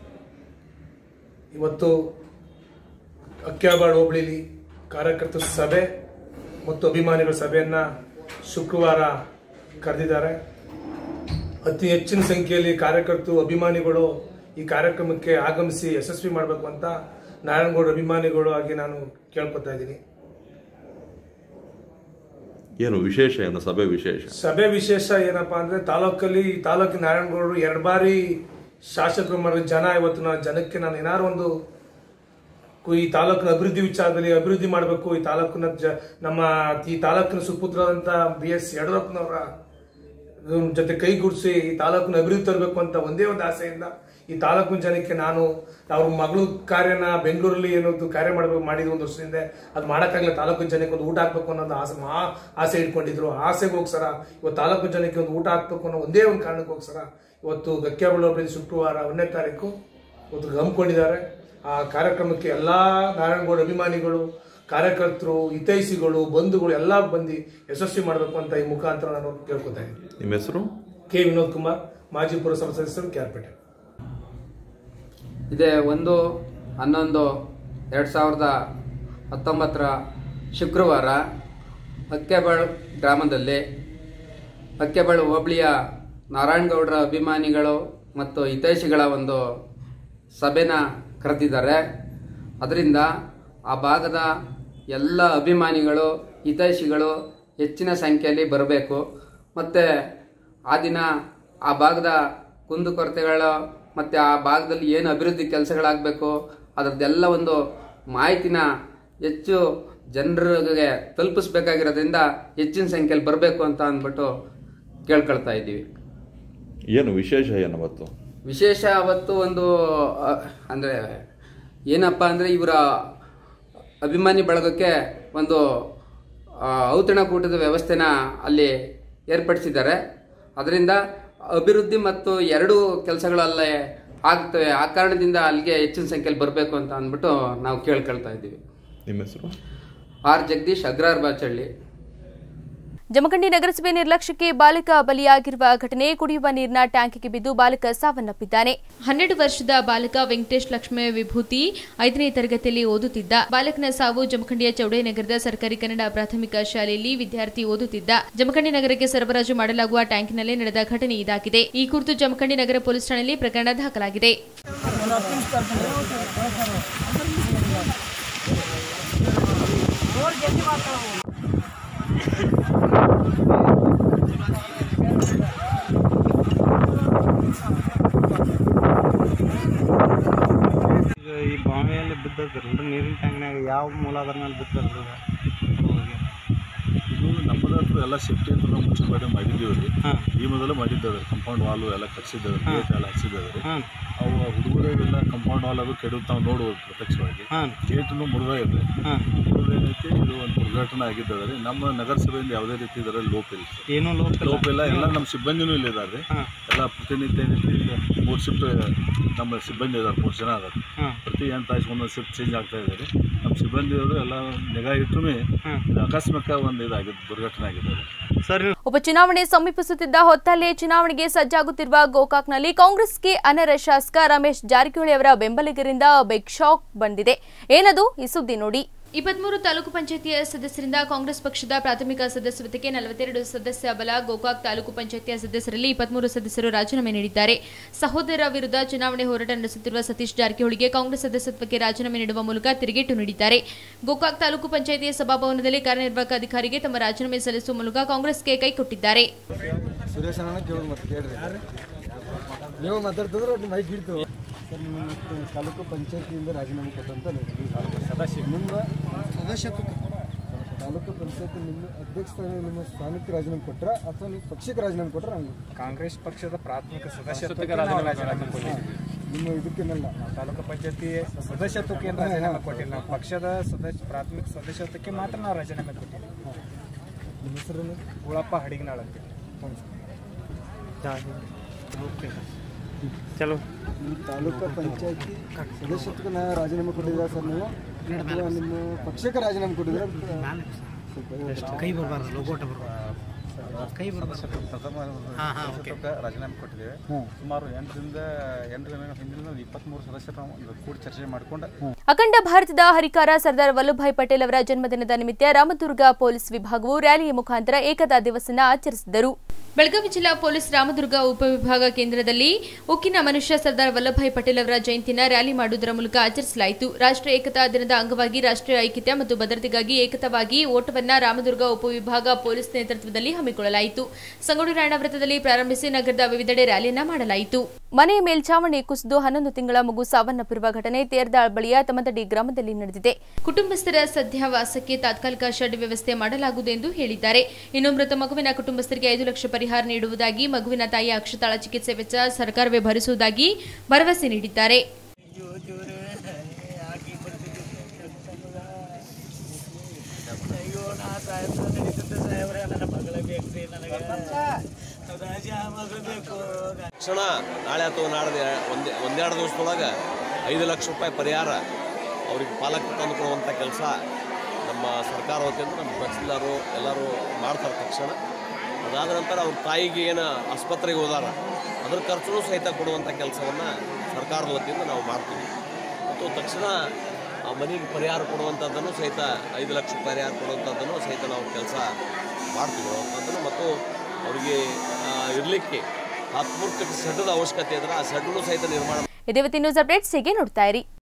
ಇವತ್ತು ಅಕ್ಕಿಯಾಬಾಳ್ ಹೋಬಳಿಲಿ ಕಾರ್ಯಕರ್ತರ ಸಭೆ ಮತ್ತು ಅಭಿಮಾನಿಗಳ ಸಭೆಯನ್ನು ಶುಕ್ರವಾರ ಕರೆದಿದ್ದಾರೆ ಅತಿ ಹೆಚ್ಚಿನ ಸಂಖ್ಯೆಯಲ್ಲಿ ಕಾರ್ಯಕರ್ತರು ಅಭಿಮಾನಿಗಳು ಈ ಕಾರ್ಯಕ್ರಮಕ್ಕೆ ಆಗಮಿಸಿ ಯಶಸ್ವಿ ಮಾಡಬೇಕು ಅಂತ ನಾರಾಯಣಗೌಡ ಅಭಿಮಾನಿಗಳು ಆಗಿ ನಾನು ಕೇಳ್ಕೊತಾ ಇದ್ದೀನಿ ಏನು ವಿಶೇಷ ಏನು ಸಭೆ ವಿಶೇಷ ಸಭೆ ವಿಶೇಷ ಏನಪ್ಪಾ ಅಂದ್ರೆ ತಾಲೂಕಲ್ಲಿ ಈ ತಾಲೂಕಿನ ನಾರಾಯಣಗೌಡರು ಎರಡು ಬಾರಿ ಶಾಸಕರು ಮಾಡಿದ ಜನ ಇವತ್ತು ನಾನು ಜನಕ್ಕೆ ನಾನು ಏನಾರು ಒಂದು ಕು- ಈ ತಾಲೂಕಿನ ಅಭಿವೃದ್ಧಿ ವಿಚಾರದಲ್ಲಿ ಅಭಿವೃದ್ಧಿ ಮಾಡಬೇಕು ಈ ತಾಲೂಕಿನ ಜ ನಮ್ಮ ಈ ತಾಲೂಕಿನ ಸುಪುತ್ರರಾದಂಥ ಬಿ ಎಸ್ ಯಡಿಯೂರಪ್ಪನವರ ಜೊತೆ ಕೈಗೂಡಿಸಿ ಈ ತಾಲೂಕಿನ ಅಭಿವೃದ್ಧಿ ತರಬೇಕು ಅಂತ ಒಂದೇ ಒಂದು ಆಸೆಯಿಂದ ಈ ತಾಲೂಕಿನ ಜನಕ್ಕೆ ನಾನು ಅವ್ರ ಮಗಳು ಕಾರ್ಯನ ಬೆಂಗಳೂರಲ್ಲಿ ಏನೊಂದು ಕಾರ್ಯ ಮಾಡಬೇಕು ಮಾಡಿದ ಒಂದು ವರ್ಷದಿಂದ ಅದು ಮಾಡೋಕ್ಕಾಗಲ್ಲ ತಾಲೂಕಿನ ಜನಕ್ಕೆ ಒಂದು ಊಟ ಹಾಕ್ಬೇಕು ಅನ್ನೋದು ಆಸೆ ಮಹಾ ಆಸೆ ಇಟ್ಕೊಂಡಿದ್ರು ಆ ಆಸೆಗೋಸ್ಕರ ಇವತ್ತು ತಾಲೂಕಿನ ಜನಕ್ಕೆ ಒಂದು ಊಟ ಹಾಕ್ಬೇಕು ಅನ್ನೋ ಒಂದೇ ಒಂದು ಕಾರಣಕ್ಕೋಸ್ಕರ ಇವತ್ತು ಗಕ್ಕಿಯಾಬಳ್ಳೊಬ್ಬರಿಗೆ ಶುಕ್ರವಾರ ಒಂದನೇ ತಾರೀಕು ಇವತ್ತು ಹಮ್ಮಿಕೊಂಡಿದ್ದಾರೆ ಆ ಕಾರ್ಯಕ್ರಮಕ್ಕೆ ಎಲ್ಲ ನಾರಾಯಣಗೌಡ ಅಭಿಮಾನಿಗಳು ಕಾರ್ಯಕರ್ತರು ಹಿತೈಷಿಗಳು ಬಂಧುಗಳು ಎಲ್ಲ ಬಂದು ಯಶಸ್ವಿ ಮಾಡಬೇಕು ಅಂತ ಈ ಮುಖಾಂತರ ನಾನು ಕೇಳ್ಕೊತಾ ಇದ್ದೀನಿ ನಿಮ್ಮ ಹೆಸರು ಕೆ ವಿನೋದ್ ಕುಮಾರ್ ಮಾಜಿ ಪುರಸಭಾ ಸದಸ್ಯರು ಕ್ಯಾರ್ಪೇಟೆ ಇದೇ ಒಂದು ಹನ್ನೊಂದು ಎರಡು ಸಾವಿರದ ಹತ್ತೊಂಬತ್ತರ ಶುಕ್ರವಾರ ಅಕ್ಕೆಬಾಳು ಗ್ರಾಮದಲ್ಲಿ ಅಕ್ಕೆಬಾಳು ಹೋಬಳಿಯ ನಾರಾಯಣಗೌಡರ ಅಭಿಮಾನಿಗಳು ಮತ್ತು ಹಿತೈಷಿಗಳ ಒಂದು ಸಭೆನ ಕರೆದಿದ್ದಾರೆ ಅದರಿಂದ ಆ ಭಾಗದ ಎಲ್ಲ ಅಭಿಮಾನಿಗಳು ಹಿತೈಷಿಗಳು ಹೆಚ್ಚಿನ ಸಂಖ್ಯೆಯಲ್ಲಿ ಬರಬೇಕು ಮತ್ತು ಆ ದಿನ ಆ ಭಾಗದ ಕುಂದುಕೊರತೆಗಳು ಮತ್ತು ಆ ಭಾಗದಲ್ಲಿ ಏನು ಅಭಿವೃದ್ಧಿ ಕೆಲಸಗಳಾಗಬೇಕು ಅದರದ್ದೆಲ್ಲ ಒಂದು ಮಾಹಿತಿನ ಹೆಚ್ಚು ಜನರಿಗೆ ತಲುಪಿಸ್ಬೇಕಾಗಿರೋದ್ರಿಂದ ಹೆಚ್ಚಿನ ಸಂಖ್ಯೆಯಲ್ಲಿ ಬರಬೇಕು ಅಂತ ಅಂದ್ಬಿಟ್ಟು ಕೇಳ್ಕೊಳ್ತಾ ಇದ್ದೀವಿ ಏನು ವಿಶೇಷ ಏನು ಅವತ್ತು ವಿಶೇಷ ಅವತ್ತು ಒಂದು ಅ, ಅಂದ್ರೆ ಏನಪ್ಪ ಅಂದ್ರೆ ಇವರ ಅಭಿಮಾನಿ ಬಳಗಕ್ಕೆ ಒಂದು ಆ, ಔತಣಕೂಟದ ವ್ಯವಸ್ಥೆನ ಅಲ್ಲಿ ಏರ್ಪಡಿಸಿದ್ದಾರೆ ಅದರಿಂದ ಅಭಿವೃದ್ಧಿ ಮತ್ತು ಎರಡೂ ಕೆಲಸಗಳಲ್ಲೇ ಆಗ್ತವೆ ಆ ಕಾರಣದಿಂದ ಅಲ್ಲಿಗೆ ಹೆಚ್ಚಿನ ಸಂಖ್ಯೆಯಲ್ಲಿ ಬರಬೇಕು ಅಂತ ಅಂದ್ಬಿಟ್ಟು ನಾವು ಕೇಳ್ಕೊಳ್ತಾ ಇದ್ದೀವಿ ನಿಮ್ಮ ಹೆಸರು ಆರ್ ಜಗದೀಶ್ ಅಗ್ರಾರ್ ಬಾಚಳ್ಳಿ ಜಮಖಂಡಿ ನಗರಸಭೆ ನಿರ್ಲಕ್ಷ್ಯಕ್ಕೆ ಬಾಲಕ ಬಲಿಯಾಗಿರುವ ಘಟನೆ ಕುಡಿಯುವ ನೀರಿನ ಟ್ಯಾಂಕಿಗೆ ಬಿದ್ದು ಬಾಲಕ ಸಾವನ್ನಪ್ಪಿದ್ದಾನೆ ಹನ್ನೆರಡು ವರ್ಷದ ಬಾಲಕ ವೆಂಕಟೇಶ್ ಲಕ್ಷ್ಮೇ ವಿಭೂತಿ ಐದನೇ ತರಗತಿಯಲ್ಲಿ ಓದುತ್ತಿದ್ದ ಬಾಲಕನ ಸಾವು ಜಮಖಂಡಿಯ ಚೌಡೇನಗರದ ಸರ್ಕಾರಿ ಕನ್ನಡ ಪ್ರಾಥಮಿಕ ಶಾಲೆಯಲ್ಲಿ ವಿದ್ಯಾರ್ಥಿ ಓದುತ್ತಿದ್ದ ಜಮಖಂಡಿ ನಗರಕ್ಕೆ ಸರಬರಾಜು ಮಾಡಲಾಗುವ ಟ್ಯಾಂಕಿನಲ್ಲೇ ನಡೆದ ಘಟನೆ ಇದಾಗಿದೆ ಈ ಕುರಿತು ಜಮಖಂಡಿ ನಗರ ಪೊಲೀಸ್ ಠಾಣೆಯಲ್ಲಿ ಪ್ರಕರಣ ದಾಖಲಾಗಿದೆ ಈಗ ಈ ಬಾವಿಯಲ್ಲಿ ಬಿದ್ದದ್ರಲ್ರಿ ನೀರಿನ ಟ್ಯಾಂಕ್ನಾಗ ಯಾವ ಮೂಲಾಧಾರ ಮೇಲೆ ಬಿದ್ದದ್ರಿ ಇದು ನಮ್ಮದು ಎಲ್ಲ ಸೇಫ್ಟಿ ಅಂತ ನಾವು ಮುನ್ಸಿಪಾಲಿಟಿ ಮಾಡಿದ್ದೀವಿ ರೀ ಈ ಮೊದಲು ಮಾಡಿದ್ದದ ಕಂಪೌಂಡ್ ವಾಲು ಎಲ್ಲ ಕಟ್ಸಿದ್ದದ ಗೇಟ್ ಎಲ್ಲ ಹಚ್ಚಿದ್ದದ ಅವು ಹುಡುಗರಿಗೆಲ್ಲ ಕಂಪೌಂಡ್ ವಾಲ್ ಅದು ಕೆಡುತ್ತೆ ನಾವು ನೋಡ್ಬೋದು ಪ್ರತ್ಯಕ್ಷವಾಗಿ ಗೇಟನ್ನು ಮುರಿದ ಇದೆ ಮುರಿದೇನೈತಿ ಇದು ಒಂದು ದುರ್ಘಟನೆ ಆಗಿದ್ದದ ರೀ ನಮ್ಮ ನಗರಸಭೆಯಿಂದ ಯಾವುದೇ ರೀತಿ ಇದರಲ್ಲಿ ಲೋಪ ಇಲ್ಲ ಏನು ಲೋಪ ಇಲ್ಲ? ಲೋಪ ಇಲ್ಲ ಎಲ್ಲ ನಮ್ಮ ಸಿಬ್ಬಂದಿನೂ ಇಲ್ಲ ಇದ್ದಾರೆ ಎಲ್ಲ ಪ್ರತಿನಿತ್ಯ ಏನೈತಿ ಈಗ ಮೂರು ಶಿಫ್ಟ್ ನಮ್ಮ ಸಿಬ್ಬಂದಿ ಇದ್ದಾರೆ ಮೂರು ಜನ ಅದಾರೆ ಪ್ರತಿ ಎಂಟು ತಾಸು ಒಂದೊಂದು ಶಿಫ್ಟ್ ಚೇಂಜ್ ಆಗ್ತಾ ಇದೆ ರೀ ನಮ್ಮ ಸಿಬ್ಬಂದಿಯವರು ಎಲ್ಲ ನಿಗಾ ಇಟ್ಟು ಆಕಸ್ಮಿಕ ಒಂದು ಇದಾಗಿದೆ ದುರ್ಘಟನೆ ಆಗಿದೆ ಸರ್ ಉಪಚುನಾವಣೆ ಸಮೀಪಿಸುತ್ತಿದ್ದ ಹೊತ್ತಲ್ಲೇ ಚುನಾವಣೆಗೆ ಸಜ್ಜಾಗುತ್ತಿರುವ ಗೋಕಾಕ್ನಲ್ಲಿ ಕಾಂಗ್ರೆಸ್ಗೆ ಅನರ್ಹ ಶಾಸಕ ರಮೇಶ್ ಜಾರಕಿಹೊಳಿ ಅವರ ಬೆಂಬಲಿಗರಿಂದ ಬಿಗ್ ಶಾಕ್ ಬಂದಿದೆ ಏನದು ಈ ಸುದ್ದಿ ನೋಡಿ ಇಪ್ಪತ್ಮೂರು ತಾಲೂಕು ಪಂಚಾಯತಿಯ ಸದಸ್ಯರಿಂದ ಕಾಂಗ್ರೆಸ್ ಪಕ್ಷದ ಪ್ರಾಥಮಿಕ ಸದಸ್ಯತ್ವಕ್ಕೆ ನಲವತ್ತೆರಡು ಸದಸ್ಯ ಬಲ ಗೋಕಾಕ್ ತಾಲೂಕು ಪಂಚಾಯತಿಯ ಸದಸ್ಯರಲ್ಲಿ ಇಪ್ಪತ್ಮೂರು ಸದಸ್ಯರು ರಾಜೀನಾಮೆ ನೀಡಿದ್ದಾರೆ ಸಹೋದರ ವಿರುದ್ಧ ಚುನಾವಣೆ ಹೋರಾಟ ನಡೆಸುತ್ತಿರುವ ಸತೀಶ್ ಜಾರಕಿಹೊಳಿಗೆ ಕಾಂಗ್ರೆಸ್ ಸದಸ್ಯತ್ವಕ್ಕೆ ರಾಜೀನಾಮೆ ನೀಡುವ ಮೂಲಕ ತಿರುಗೇಟು ನೀಡಿದ್ದಾರೆ ಗೋಕಾಕ್ ತಾಲೂಕು ಪಂಚಾಯತಿಯ ಸಭಾಭವನದಲ್ಲಿ ಕಾರ್ಯನಿರ್ವಾಹಕ ಅಧಿಕಾರಿಗೆ ತಮ್ಮ ರಾಜೀನಾಮೆ ಸಲ್ಲಿಸುವ ಮೂಲಕ ಕಾಂಗ್ರೆಸ್ಗೆ ಕೈಕೊಟ್ಟಿದ್ದಾರೆ ಸುರೇಶ್ ಅಣ್ಣ ಕೇಳಿ ಮತ್ತೆ ಕೇಳ್ರಿ ನೀವು ಮಾತಾಡ್ತಿದ್ರೆ ಅದು ಮೈಕ್ ಹಿಡ್ತು ಸರ್ ನಿಮ್ಮ ಮತ್ತು ತಾಲೂಕು ಪಂಚಾಯತಿಯಿಂದ ರಾಜೀನಾಮೆ ಕೊಟ್ಟಂತ ಸದಸ್ಯ ನಿಮ್ಮ ಸದಸ್ಯತ್ವಕ್ಕೆ ತಾಲೂಕು ಪಂಚಾಯತಿ ನಿಮ್ಮ ಅಧ್ಯಕ್ಷ ಸ್ಥಾನ ನಿಮ್ಮ ಸ್ಥಾನಕ್ಕೆ ರಾಜೀನಾಮೆ ಕೊಟ್ರ ಅಥವಾ ನೀವು ಪಕ್ಷಕ್ಕೆ ರಾಜೀನಾಮೆ ಕೊಟ್ರ ಹಂಗೆ ಕಾಂಗ್ರೆಸ್ ಪಕ್ಷದ ಪ್ರಾಥಮಿಕ ಸದಸ್ಯತ್ವಕ್ಕೆ ಸದಸ್ಯತ್ವಕ್ಕೆ ನಾವು ರಾಜೀನಾಮೆ ರಾಜೀನಾಮೆ ಕೊಟ್ಟಿದ್ದೀವಿ ನಿಮ್ಮ ಇದಕ್ಕೇನಲ್ಲ ನಾವು ತಾಲೂಕು ಪಂಚಾಯತಿ ಸದಸ್ಯತ್ವಕ್ಕೆ ಏನು ರಾಜೀನಾಮೆ ಕೊಟ್ಟಿಲ್ಲ ನಾವು ಪಕ್ಷದ ಸದಸ್ಯ ಪ್ರಾಥಮಿಕ ಸದಸ್ಯತ್ವಕ್ಕೆ ಮಾತ್ರ ನಾವು ರಾಜೀನಾಮೆ ಕೊಟ್ಟಿದ್ದೀವಿ ನಿಮ್ಮ ಹೆಸರೇನು ಉಳಪ್ಪ ಹಡಿಗನಾಳ್ ಅಂತ ಓಕೆ ಚಲೋ ನಿಮ್ಮ ತಾಲೂಕು ಪಂಚಾಯತಿ ಸದಸ್ಯತ್ವಕ್ಕೆ ನಾ ರಾಜೀನಾಮೆ ಕೊಟ್ಟಿದ್ದೀರಾ ಸರ್ ನೀವು ಅಥವಾ ನಿಮ್ಮ ಪಕ್ಷಕ್ಕೆ ರಾಜೀನಾಮೆ ಕೊಟ್ಟಿದ್ದೀರಾ ಸ್ವಲ್ಪ ಕೈ ಬರಬಾರ್ದು ಲೋಗೋಟ ಕೈ ಪ್ರಥಮ ಸದಸ್ಯತ್ವಕ್ಕೆ ರಾಜೀನಾಮೆ ಕೊಟ್ಟಿದ್ದೇವೆ ಸುಮಾರು ಎಂಟರಿಂದ ಎಂಟು ದಿನ ಹಿಂದಿನ ಇಪ್ಪತ್ತ್ಮೂರು ಸದಸ್ಯರು ನಾವು ಇವತ್ತು ಕೂಡಿ ಚರ್ಚೆ ಮಾಡಿಕೊಂಡು ಅಖಂಡ ಭಾರತದ ಹರಿಕಾರ ಸರ್ದಾರ್ ವಲ್ಲಭಭಾಯ್ ಪಟೇಲ್ ಅವರ ಜನ್ಮದಿನದ ನಿಮಿತ್ತ ರಾಮದುರ್ಗ ಪೊಲೀಸ್ ವಿಭಾಗವು ರ್ಯಾಲಿಯ ಮುಖಾಂತರ ಏಕತಾ ದಿವಸನ ಆಚರಿಸಿದರು ಬೆಳಗಾವಿ ಜಿಲ್ಲಾ ಪೊಲೀಸ್ ರಾಮದುರ್ಗ ಉಪವಿಭಾಗ ಕೇಂದ್ರದಲ್ಲಿ ಉಕ್ಕಿನ ಮನುಷ್ಯ ಸರ್ದಾರ್ ವಲ್ಲಭಭಾಯ್ ಪಟೇಲ್ ಅವರ ಜಯಂತಿನ ರ್ಯಾಲಿ ಮಾಡುವುದರ ಮೂಲಕ ಆಚರಿಸಲಾಯಿತು ರಾಷ್ಟ್ರೀಯ ಏಕತಾ ದಿನದ ಅಂಗವಾಗಿ ರಾಷ್ಟ್ರೀಯ ಐಕ್ಯತೆ ಮತ್ತು ಭದ್ರತೆಗಾಗಿ ಏಕತವಾಗಿ ಓಟವನ್ನ ರಾಮದುರ್ಗ ಉಪವಿಭಾಗ ಪೊಲೀಸ್ ನೇತೃತ್ವದಲ್ಲಿ ಹಮ್ಮಿಕೊಳ್ಳಲಾಯಿತು ಸಂಗೊಳ್ಳಿ ರಾಯಣ್ಣ ವೃತ್ತದಲ್ಲಿ ಪ್ರಾರಂಭಿಸಿ ನಗರದ ವಿವಿಧೆಡೆ ರ್ಯಾಲಿಯನ್ನ ಮಾಡಲಾಯಿತು ಮನೆಯ ಮೇಲ್ಛಾವಣಿ ಕುಸಿದು ಹನ್ನೊಂದು ತಿಂಗಳ ಮಗು ಸಾವನ್ನಪ್ಪಿರುವ ಘಟನೆ ತೇರ್ದಾಳ್ ಬಳಿಯ ತಮತಡಿ ಗ್ರಾಮದಲ್ಲಿ ನಡೆದಿದೆ ಕುಟುಂಬಸ್ಥರ ಸದ್ಯವಾಸಕ್ಕೆ ತಾತ್ಕಾಲಿಕ ಶೆಡ್ ವ್ಯವಸ್ಥೆ ಮಾಡಲಾಗುವುದು ಎಂದು ಹೇಳಿದ್ದಾರೆ ಇನ್ನು ಮೃತ ಮಗುವಿನ ಕುಟುಂಬಸ್ಥರಿಗೆ ಐದು ಲಕ್ಷ ಪರಿಹಾರ ನೀಡುವುದಾಗಿ ಮಗುವಿನ ತಾಯಿಯ ಅಕ್ಷತಾಳ ಚಿಕಿತ್ಸೆ ವೆಚ್ಚ ಸರ್ಕಾರವೇ ಭರಿಸುವುದಾಗಿ ಭರವಸೆ ನೀಡಿದ್ದಾರೆ ತಕ್ಷಣ ನಾಳೆ ಅಥವಾ ನಾಳೆ ಒಂದು ಒಂದೆರಡು ದಿವಸದೊಳಗೆ ಐದು ಲಕ್ಷ ರೂಪಾಯಿ ಪರಿಹಾರ ಅವ್ರಿಗೆ ಪಾಲಕ ತಂದು ಕೊಡುವಂಥ ಕೆಲಸ ನಮ್ಮ ಸರ್ಕಾರ ವತಿಯಿಂದ ನಮ್ಮ ತಹಸೀಲ್ದಾರು ಎಲ್ಲರೂ ಮಾಡ್ತಾರೆ ತಕ್ಷಣ ಅದಾದ ನಂತರ ಅವ್ರ ತಾಯಿಗೆ ಏನು ಆಸ್ಪತ್ರೆಗೆ ಹೋದಾರ ಅದ್ರ ಖರ್ಚು ಸಹಿತ ಕೊಡುವಂಥ ಕೆಲಸವನ್ನು ಸರ್ಕಾರದ ವತಿಯಿಂದ ನಾವು ಮಾಡ್ತೀವಿ ಮತ್ತು ತಕ್ಷಣ ಆ ಮನೆಗೆ ಪರಿಹಾರ ಕೊಡುವಂಥದ್ದನ್ನು ಸಹಿತ ಐದು ಲಕ್ಷ ಪರಿಹಾರ ಕೊಡುವಂಥದ್ದನ್ನು ಸಹಿತ ನಾವು ಕೆಲಸ ಮಾಡ್ತೀವಿ ಅನ್ನೋಂಥದ್ದನ್ನು ಮತ್ತು ಅವರಿಗೆ ಇರಲಿಕ್ಕೆ ತಾತ್ಪೂರ್ತಿಕ ಸೆಡ್ಡದ ಅವಶ್ಯಕತೆ ಇದ್ರೆ ಆ ಸೆಡ್ಡನ್ನು ಸಹಿತ ನಿರ್ಮಾಣ ಇದೇ ನ್ಯೂಸ್ ಅಪ್ಡೇಟ್ಸ್ ಹೀಗೆ ನೋಡ್ತಾ ಇರಿ